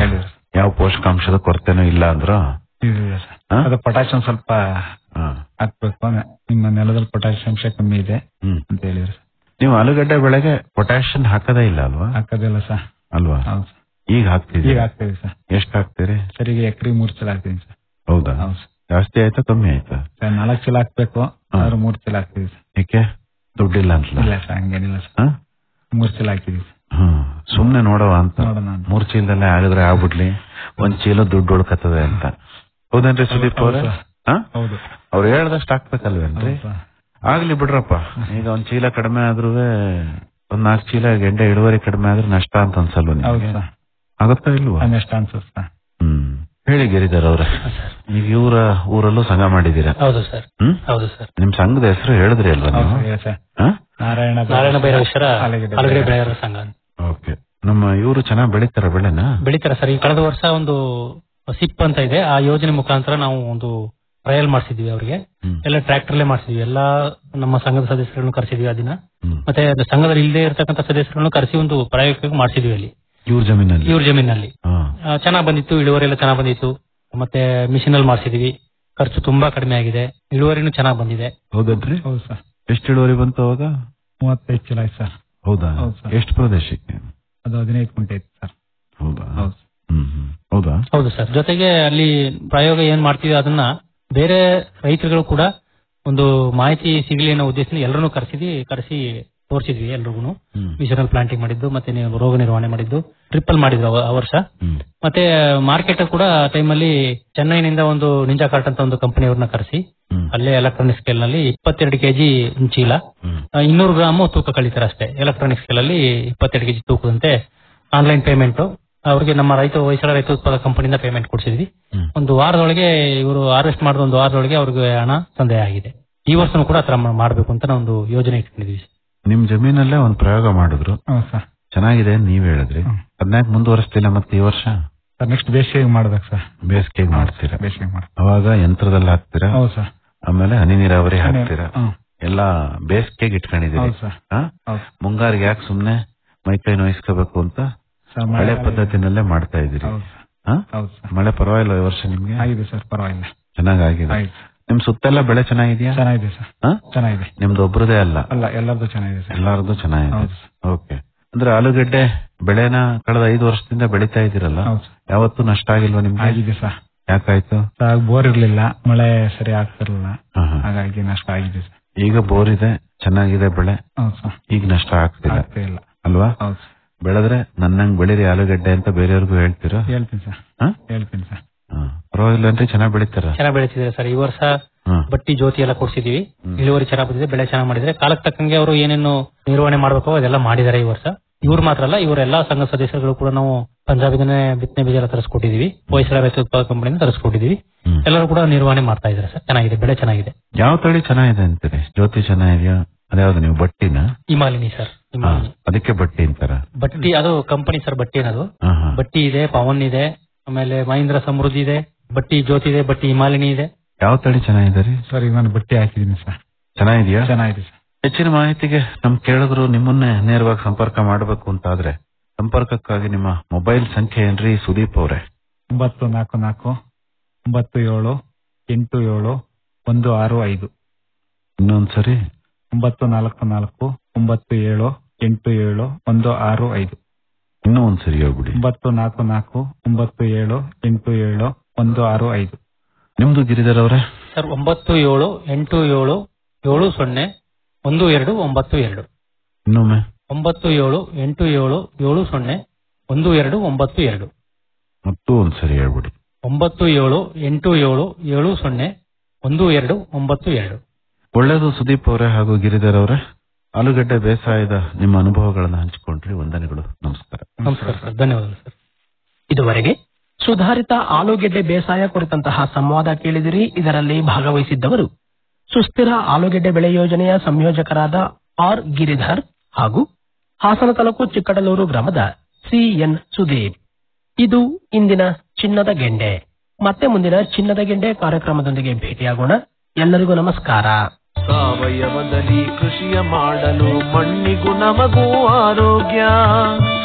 ಯಾವ ಪೋಷಕಾಂಶದ ಕೊರತೆನೂ ಇಲ್ಲ ಅಂದ್ರು ಇಲ್ಲ ಸರ್ ಹಾ? ಅದು ಪೊಟ್ಯಾಷಿಯಂ ಸ್ವಲ್ಪ ಹಾ. ಹಾಕ್ಬೇಕು ನಿಮ್ಮ ನೆಲದಲ್ಲಿ ಪೊಟ್ಯಾಷಿಯಂ ಅಂಶ ಕಮ್ಮಿ ಇದೆ ಹ್ಮ್ ಅಂತ ಹೇಳಿದ್ರು ಸರ್ ನೀವು ಆಲೂಗಡ್ಡೆ ಬೆಳೆಗೆ ಪೊಟ್ಯಾಷಿಯಂ ಹಾಕದೇ ಇಲ್ಲ ಅಲ್ವಾ ಹಾಕೋದಿಲ್ಲ ಸರ್ ಅಲ್ವಾ ಹೌದು ಸರ್ ಈಗ ಈಗ ಹಾಕ್ತಿದ್ದೀರಿ ಹಾಕ್ತೀವಿ ಸರ್ ಎಷ್ಟು ಹಾಕ್ತೀರಿ ಸರ್ ಈಗ ಎಕರೆ ಮೂರ್ ಚೀಲ ಹಾಕ್ತೀನಿ ಸರ್ ಹೌದಾ ಹೌದು ಸರ್ ಜಾಸ್ತಿ ಆಯ್ತಾ ಕಮ್ಮಿ ಆಯ್ತಾ ಸರ್ ನಾಲ್ಕು ಚೀಲ ಹಾಕ್ಬೇಕು ಆದ್ರೆ ಮೂರ್ ಚೀಲ ಹಾಕ್ತೀವಿ ಸರ್ ಏಕೆ ದುಡ್ಡಿಲ್ಲ ಅಂತಲ್ಲ ಇಲ್ಲ ಸರ್ ಹಂಗೇನಿಲ್ಲ ಸರ್ ಹಾ? ಮೂರ್ ಚೀಲ ಹಾಕಿದೀವಿ ಸರ್ ಹ್ಮ್ ಸುಮ್ನೆ ನೋಡವ ಅಂತ ನೋಡೋಣ ಅಂತ. ಮೂರ್ ಚೀಲದಲ್ಲೇ ಆಗಿದ್ರೆ ಆಗ್ಬಿಡ್ಲಿ ಒಂದ್ ಚೀಲ ದುಡ್ಡು ಉಳ್ಕತ್ತದೆ ಅಂತ ಹೌದೇನ್ರಿ ಸುದೀಪ್ ಅವ್ರೆ ಹೌದು ಹಾ ಹೌದು ಅವ್ರು ಹೇಳ್ದಷ್ಟು ಹಾಕ್ಬೇಕಲ್ವೇನ್ರಿ ಹೌದು ಸರ್ ಆಗ್ಲಿ ಬಿಡ್ರಪ್ಪ ಈಗ ಒಂದ್ ಚೀಲ ಕಡಿಮೆ ಆದ್ರೂ ಒಂದ್ ನಾಲ್ಕು ಚೀಲ ಗೆಂಡೆ ಇಳುವರಿ ಕಡಿಮೆ ಆದ್ರೆ ನಷ್ಟ ಅಂತ ಅನ್ಸಲ್ವ ಹೌದು ನಿಮ್ಗೆ ಸರ್ ಆಗತ್ತಾ ಇಲ್ವಾ ಅನ್ನೆಷ್ಟು ಅನ್ಸುತ್ತೆ ಸರ್ ಹ್ಮ್ ಹೇಳಿ ಗಿರಿಧರ್ ಅವ್ರೆ ಈಗ ಇವರ ಊರಲ್ಲೂ ಸಂಘ ಮಾಡಿದೀರಾ ಹೌದು ಸರ್ ಹ್ಮ್ ಹೌದು ಸರ್ ನಿಮ್ ಸಂಘದ ಹೆಸರು ಹೇಳಿದ್ರಿ ಅಲ್ವಾ ಹೌದು ನೀವು ಸರ್ ಹೇಳಿ ಸರ್ ಹಾ? ನಾರಾಯಣ ನಾರಾಯಣ ಭೈರವೇಶ್ವರ ಆಲೂಗಡ್ಡೆ ಆಲೂಗಡ್ಡೆ ಬೆಳೆಗಾರರ ಸಂಘ ಅಂತ. ಓಕೆ ನಮ್ಮ ಇವರು ಚೆನ್ನಾಗಿ ಬೆಳಿತಾರ ಬೆಳೆನ ಬೆಳಿತಾರೆ ಸರ್ ಈ ಕಳೆದ ವರ್ಷ ಒಂದು ಸಿಪ್ ಅಂತ ಇದೆ ಆ ಯೋಜನೆ ಮುಖಾಂತರ ನಾವು ಒಂದು ಟ್ರಯಲ್ ಮಾಡಿಸಿದ್ವಿ ಅವರಿಗೆ ಹ್ಮ್. ಎಲ್ಲ ಟ್ರ್ಯಾಕ್ಟರ್ಲೇ ಮಾಡಿಸಿದ್ವಿ ಎಲ್ಲಾ ನಮ್ಮ ಸಂಘದ ಸದಸ್ಯರನ್ನು ಕರೆಸಿದ್ವಿ ಅದನ್ನ ಹ್ಮ್. ಮತ್ತೆ ಅದು ಸಂಘದಲ್ಲಿ ಇಲ್ಲದೆ ಇರತಕ್ಕಂತ ಸದಸ್ಯರನ್ನು ಕರೆಸಿ ಒಂದು ಪ್ರಾಯೋಗಿಕ ಮಾಡಿಸಿದ್ವಿ ಅಲ್ಲಿ ಇವ್ರ ಜಮೀನಲ್ಲಿ ಇವ್ರ ಜಮೀನಲ್ಲಿ ಹಾ ಚೆನ್ನಾಗಿ ಬಂದಿತ್ತು ಇಳುವರಿ ಎಲ್ಲ ಚೆನ್ನಾಗಿ ಬಂದಿತ್ತು ಮತ್ತೆ ಮಿಷಿನ್ ಅಲ್ಲಿ ಮಾಡಿಸಿದೀವಿ ಖರ್ಚು ತುಂಬಾ ಕಡಿಮೆ ಆಗಿದೆ ಇಳುವರಿನೂ ಚೆನ್ನಾಗಿ ಬಂದಿದೆ ಹೌದನ್ರಿ ಹೌದು ಸರ್ ಎಷ್ಟು ಇಳುವರಿ ಬಂತು ಅವಾಗ ಮೂವತ್ತೈದು ಚೀಲ ಆಯ್ತು ಸರ್ ಹೌದಾ ಹೌದು ಸರ್. ಎಷ್ಟು ಪ್ರದೇಶಕ್ಕೆ ಅದು ಹದಿನೈದು ಕುಂಟೆ ಐತೆ ಸರ್ ಹೌದಾ ಹೌದು ಹ್ಮ್ ಹ್ಮ್ ಹೌದಾ ಹೌದು ಸರ್ ಜೊತೆಗೆ ಅಲ್ಲಿ ಪ್ರಯೋಗ ಏನ್ ಮಾಡ್ತೀವಿ ಅದನ್ನ ಬೇರೆ ರೈತರುಗಳು ಕೂಡ ಒಂದು ಮಾಹಿತಿ ಸಿಗಲಿ ಅನ್ನೋ ಉದ್ದೇಶದಿಂದ ಎಲ್ಲರನ್ನೂ ಕರೆಸಿದ್ವಿ ಕರೆಸಿ ತೋರಿಸಿದ್ವಿ ಎಲ್ರಿಗೂ ಹ್ಮ್ ಮಿಷನಲ್ ಪ್ಲಾಂಟಿಂಗ್ ಮಾಡಿದ್ದು ಮತ್ತೆ ನೀವು ರೋಗ ನಿರ್ವಹಣೆ ಮಾಡಿದ್ದು ಟ್ರಿಪ್ಪಲ್ ಮಾಡಿದ್ರು ಆ- ಆ ವರ್ಷ ಹ್ಮ್ ಮತ್ತೆ ಮಾರ್ಕೆಟ್ ಕೂಡ ಟೈಮಲ್ಲಿ ಚೆನ್ನೈನಿಂದ ಒಂದು ನಿಂಜಾ ಕಾರ್ಟ್ ಅಂತ ಒಂದು ಕಂಪನಿಯವ್ರನ್ನ ಕರೆಸಿ ಹ್ಮ್ ಅಲ್ಲೇ ಎಲೆಕ್ಟ್ರಾನಿಕ್ ಸ್ಕೇಲ್ ನಲ್ಲಿ ಇಪ್ಪತ್ತೆರಡು ಕೆಜಿ ಚೀಲ ಹ್ಮ್ ಆ, ಇನ್ನೂರು ಗ್ರಾಮ್ ತೂಕ ಕಳೀತಾರೆ ಅಷ್ಟೇ ಎಲೆಕ್ಟ್ರಾನಿಕ್ ಸ್ಕೇಲ್ ಅಲ್ಲಿ ಇಪ್ಪತ್ತೆರಡು ಕೆಜಿ ತೂಕದಂತೆ ಆನ್ಲೈನ್ ಪೇಮೆಂಟ್ ಅವರಿಗೆ ನಮ್ಮ ರೈತ ಹೊಯ್ಸಳ ರೈತ ಉತ್ಪಾದಕ ಕಂಪನಿಯಿಂದ ಪೇಮೆಂಟ್ ಕೊಡಿಸಿದ್ವಿ ಹ್ಮ್. ಒಂದು ವಾರದೊಳಗೆ ಇವರು ಹಾರ್ವೆಸ್ಟ್ ಮಾಡಿದ ಒಂದು ವಾರದೊಳಗೆ ಅವ್ರಿಗೆ ಹಣ ಸಂದೇಹ ಆಗಿದೆ ಈ ವರ್ಷನೂ ಕೂಡ ಆತರ ಮಾಡಬೇಕು ಅಂತ ನಾವು ಒಂದು ಯೋಜನೆ ಇಟ್ಕೊಂಡಿದ್ವಿ ನಿಮ್ ಜಮೀನಲ್ಲೇ ಒಂದ್ ಪ್ರಯೋಗ ಮಾಡಿದ್ರು ಹೌದು ಸರ್ ಚೆನ್ನಾಗಿದೆ ಅಂತ ನೀವ್ ಹೇಳಿದ್ರಿ ಹ್ಮ್. ಅದ್ನಾಕ್ ಮುಂದುವರಿಸ್ತಿಲ್ಲ ಮತ್ತೆ ಈ ವರ್ಷ ಸರ್ ನೆಕ್ಸ್ಟ್ ಬೇಸಿಗೆ ಮಾಡ್ಬೇಕು ಸರ್ ಬೇಸಿಗೆಗೆ ಮಾಡ್ತೀರಾ ಬೇಸಿಗೆ ಮಾಡ್ಬೇಕು ಅವಾಗ ಯಂತ್ರದಲ್ಲಿ ಹಾಕ್ತೀರಾ ಹೌದು ಸರ್ ಆಮೇಲೆ ಹನಿ ನೀರಾವರಿ ಹಾಕ್ತೀರಾ ಹ್ಮ್. ಎಲ್ಲಾ ಬೇಸಿಗೆಗೆ ಇಟ್ಕೊಂಡಿದೀರಿ ಹೌದು ಸರ್ ಹಾ? ಹೌದು ಮುಂಗಾರಿಗೆ ಯಾಕೆ ಸುಮ್ನೆ ಮೈಕೈ ನೋಯಿಸ್ಕೋಬೇಕು ಅಂತ ಸರ್ ಹಳೆ ಪದ್ಧತಿನಲ್ಲೇ ಮಾಡ್ತಾ ಇದೀರಿ ಹೌದು ಸರ್ ಹಾ? ಹೌದು ಸರ್ ಮಳೆ ಪರವಾಗಿಲ್ಲ ಈ ವರ್ಷ ನಿಮ್ಗೆ ಆಗಿದೆ ಸರ್ ಪರವಾಗಿಲ್ಲ ಚೆನ್ನಾಗಾಗಿದೆ ಆಯ್ತು ನಿಮ್ ಸುತ್ತೆಲ್ಲ ಬೆಳೆ ಚೆನ್ನಾಗಿದ್ಯಾ ಚೆನ್ನಾಗಿದೆ ಸರ್ ಹಾ? ಚೆನ್ನಾಗಿದೆ ನಿಮ್ದು ಒಬ್ರದೇ ಅಲ್ಲ ಅಲ್ಲ ಎಲ್ಲರದು ಚೆನ್ನಾಗಿದೆ ಸರ್ ಎಲ್ಲಾರದು ಚೆನ್ನಾಗಿದೆ ಹೌದು ಸರ್ ಓಕೆ ಅಂದ್ರೆ ಆಲೂಗಡ್ಡೆ ಬೆಳೆನ ಕಳೆದ ಐದು ವರ್ಷದಿಂದ ಬೆಳಿತಾ ಇದೀರಲ್ಲ ಹೌದು ಸರ್ ಯಾವತ್ತೂ ನಷ್ಟ ಆಗಿಲ್ವಾ ನಿಮ್ಗೆ ಆಗಿದೆ ಸರ್ ಯಾಕಾಯ್ತು ಸರ್ ಬೋರ್ ಇರ್ಲಿಲ್ಲ ಮಳೆ ಸರಿ ಆಗ್ತಿರ್ಲಿಲ್ಲ ಹಾ, ಹಾ. ಹಾಗಾಗಿ ನಷ್ಟ ಆಗಿದೆ ಸರ್ ಈಗ ಬೋರ್ ಇದೆ ಚೆನ್ನಾಗಿದೆ ಬೆಳೆ ಹೌದು ಸರ್ ಈಗ ನಷ್ಟ ಆಗ್ತಿಲ್ಲ ಆಗ್ತಾ ಇಲ್ಲ ಅಲ್ವಾ ಹೌದು ಸರ್ ಬೆಳೆದ್ರೆ ನನ್ನಂಗ್ ಬೆಳೀರಿ ಆಲೂಗಡ್ಡೆ ಅಂತ ಬೇರೆಯವ್ರಿಗೂ ಹೇಳ್ತೀರಾ ಹೇಳ್ತೀನಿ ಸರ್ ಹಾ? ಹೇಳ್ತೀನಿ ಸರ್ ಹಾ. ಪರವಾಗಿಲ್ಲ ಅಂದ್ರೆ ಚೆನ್ನಾಗ್ ಬೆಳಿತಾರ ಚೆನ್ನಾಗಿ ಬೆಳೀತಿದ್ದಾರೆ ಸರ್ ಈ ವರ್ಷ ಹ್ಮ್ ಬಟ್ಟಿ ಜ್ಯೋತಿ ಎಲ್ಲ ಕೊಡ್ಸಿದೀವಿ ಹ್ಮ್. ಇಳುವರಿ ಚೆನ್ನಾಗಿ ಬಂದಿದೆ ಬೆಳೆ ಚೆನ್ನಾಗಿ ಮಾಡಿದ್ರೆ ಕಾಲಕ್ಕೆ ತಕ್ಕಂಗೆ ಅವರು ಏನೇನು ನಿರ್ವಹಣೆ ಮಾಡಬೇಕು ಅದೆಲ್ಲ ಮಾಡಿದ್ದಾರೆ ಈ ವರ್ಷ ಇವ್ರು ಮಾತ್ರ ಅಲ್ಲ ಇವರ ಎಲ್ಲಾ ಸಂಘ ಸದಸ್ಯರುಗಳು ಕೂಡ ನಾವು ಪಂಜಾಬಿಂದನೇ ಬಿತ್ತನೆ ಬೀಜ ಎಲ್ಲ ತರಿಸ್ಕೊಟ್ಟಿದೀವಿ ಹೊಯ್ಸಳ ರೈತ ಉತ್ಪಾದಕ ಕಂಪನಿಯಿಂದ ತರಿಸ್ಕೊಟ್ಟಿದೀವಿ ಹ್ಮ್. ಎಲ್ಲರೂ ಕೂಡ ನಿರ್ವಹಣೆ ಮಾಡ್ತಾ ಇದ್ದಾರೆ ಸರ್ ಚೆನ್ನಾಗಿದೆ ಬೆಳೆ ಚೆನ್ನಾಗಿದೆ ಯಾವ ತಳಿ ಚೆನ್ನಾಗಿದೆ ಅಂತೀರಿ ಜ್ಯೋತಿ ಚೆನ್ನಾಗಿದ್ಯಾ ಅದ್ಯಾವ್ದು ನೀವು ಬಟ್ಟಿನ ಹಿಮಾಲಿನಿ ಸರ್ ಹಾ, ಹಿಮಾಲಿನಿ ಅದಕ್ಕೆ ಬಟ್ಟಿ ಅಂತಾರ ಬಟ್ಟಿ ಅದು ಕಂಪನಿ ಸರ್ ಬಟ್ಟಿ ಅನ್ನೋದು ಹಾ, ಹಾ. ಬಟ್ಟಿ ಇದೆ ಪವನ್ ಇದೆ ಆಮೇಲೆ ಮಹೀಂದ್ರ ಸಮೃದ್ಧಿ ಇದೆ ಬಟ್ಟಿ ಜ್ಯೋತಿ ಇದೆ ಬಟ್ಟಿ ಹಿಮಾಲಿನಿ ಇದೆ ಯಾವ ತಳಿ ಚೆನ್ನಾಗಿದೆ ರೀ ಸರ್ ಈಗ ನಾನು ಬಟ್ಟೆ ಹಾಕಿದ್ದೀನಿ ಸರ್ ಚೆನ್ನಾಗಿದ್ಯಾ ಚೆನ್ನಾಗಿದೆ ಸರ್ ಹೆಚ್ಚಿನ ಮಾಹಿತಿಗೆ ನಮ್ ಕೇಳಿದ್ರು ನಿಮ್ಮನ್ನೇ ನೇರವಾಗಿ ಸಂಪರ್ಕ ಮಾಡಬೇಕು ಅಂತಾದ್ರೆ ಸಂಪರ್ಕಕ್ಕಾಗಿ ನಿಮ್ಮ ಮೊಬೈಲ್ ಸಂಖ್ಯೆ ಏನ್ರಿ ಸುದೀಪ್ ಅವರೇ ಒಂಬತ್ತು ನಾಲ್ಕು ನಾಲ್ಕು ಒಂಬತ್ತು ಏಳು ಎಂಟು ಏಳು ಒಂದು ಆರು ಐದು ಇನ್ನೊಂದ್ಸರಿ ಒಂಬತ್ತು ನಾಲ್ಕು ನಾಲ್ಕು ಒಂಬತ್ತು ಏಳು ಎಂಟು ಏಳು ಒಂದು ಆರು ಐದು ಇನ್ನೂ ಒಂದ್ಸರಿ ಹೇಳ್ಬಿಡಿ ಒಂಬತ್ತು ನಾಲ್ಕು ನಾಲ್ಕು ಒಂಬತ್ತು ಏಳು ಎಂಟು ಏಳು ಒಂದು ಆರು ಐದು ನಿಮ್ದು ಗಿರಿಧರ್ ಅವರೇ ಸರ್ ಒಂಬತ್ತು ಏಳು ಎಂಟು ಏಳು ಏಳು ಸೊನ್ನೆ ಒಂದು ಎರಡು ಒಂಬತ್ತು ಎರಡು ಇನ್ನೊಮ್ಮೆ ಒಂಬತ್ತು ಏಳು ಎಂಟು ಏಳು ಏಳು ಸೊನ್ನೆ ಒಂದು ಎರಡು ಒಂಬತ್ತು ಎರಡು ಮತ್ತೂ ಒಂದ್ಸರಿ ಹೇಳ್ಬಿಡಿ ಒಂಬತ್ತು ಏಳು ಎಂಟು ಏಳು ಏಳು ಸೊನ್ನೆ ಒಂದು ಎರಡು ಒಂಬತ್ತು ಎರಡು ಒಳ್ಳೇದು ಸುದೀಪ್ ಅವರೇ ಹಾಗೂ ಗಿರಿಧರ್ ಅವರೇ ಆಲೂಗಡ್ಡೆ ಬೇಸಾಯದ ನಿಮ್ಮ ಅನುಭವಗಳನ್ನ ಹಂಚಿಕೊಂಡ್ರಿ ವಂದನೆಗಳು ನಮಸ್ಕಾರ ನಮಸ್ಕಾರ ಸರ್ ಧನ್ಯವಾದಗಳು ಸರ್ ಇದುವರೆಗೆ ಸುಧಾರಿತ ಆಲೂಗೆಡ್ಡೆ ಬೇಸಾಯ ಕುರಿತಂತಹ ಸಂವಾದ ಕೇಳಿದಿರಿ ಇದರಲ್ಲಿ ಭಾಗವಹಿಸಿದ್ದವರು ಸುಸ್ಥಿರ ಆಲೂಗೆಡ್ಡೆ ಬೆಳೆ ಯೋಜನೆಯ ಸಂಯೋಜಕರಾದ ಆರ್ ಗಿರಿಧರ್ ಹಾಗೂ ಹಾಸನ ತಾಲೂಕು ಚಿಕ್ಕಡಲೂರು ಗ್ರಾಮದ ಸಿಎನ್ ಸುದೀಪ್ ಇದು ಇಂದಿನ ಚಿನ್ನದ ಗೆಂಡೆ ಮತ್ತೆ ಮುಂದಿನ ಚಿನ್ನದ ಗೆಂಡೆ ಕಾರ್ಯಕ್ರಮದೊಂದಿಗೆ ಭೇಟಿಯಾಗೋಣ ಎಲ್ಲರಿಗೂ ನಮಸ್ಕಾರ ಸಾವಯವದಲ್ಲಿ ಕೃಷಿಯ ಮಾಡಲು ಮಣ್ಣಿಗೂ ನಮಗೂ ಆರೋಗ್ಯ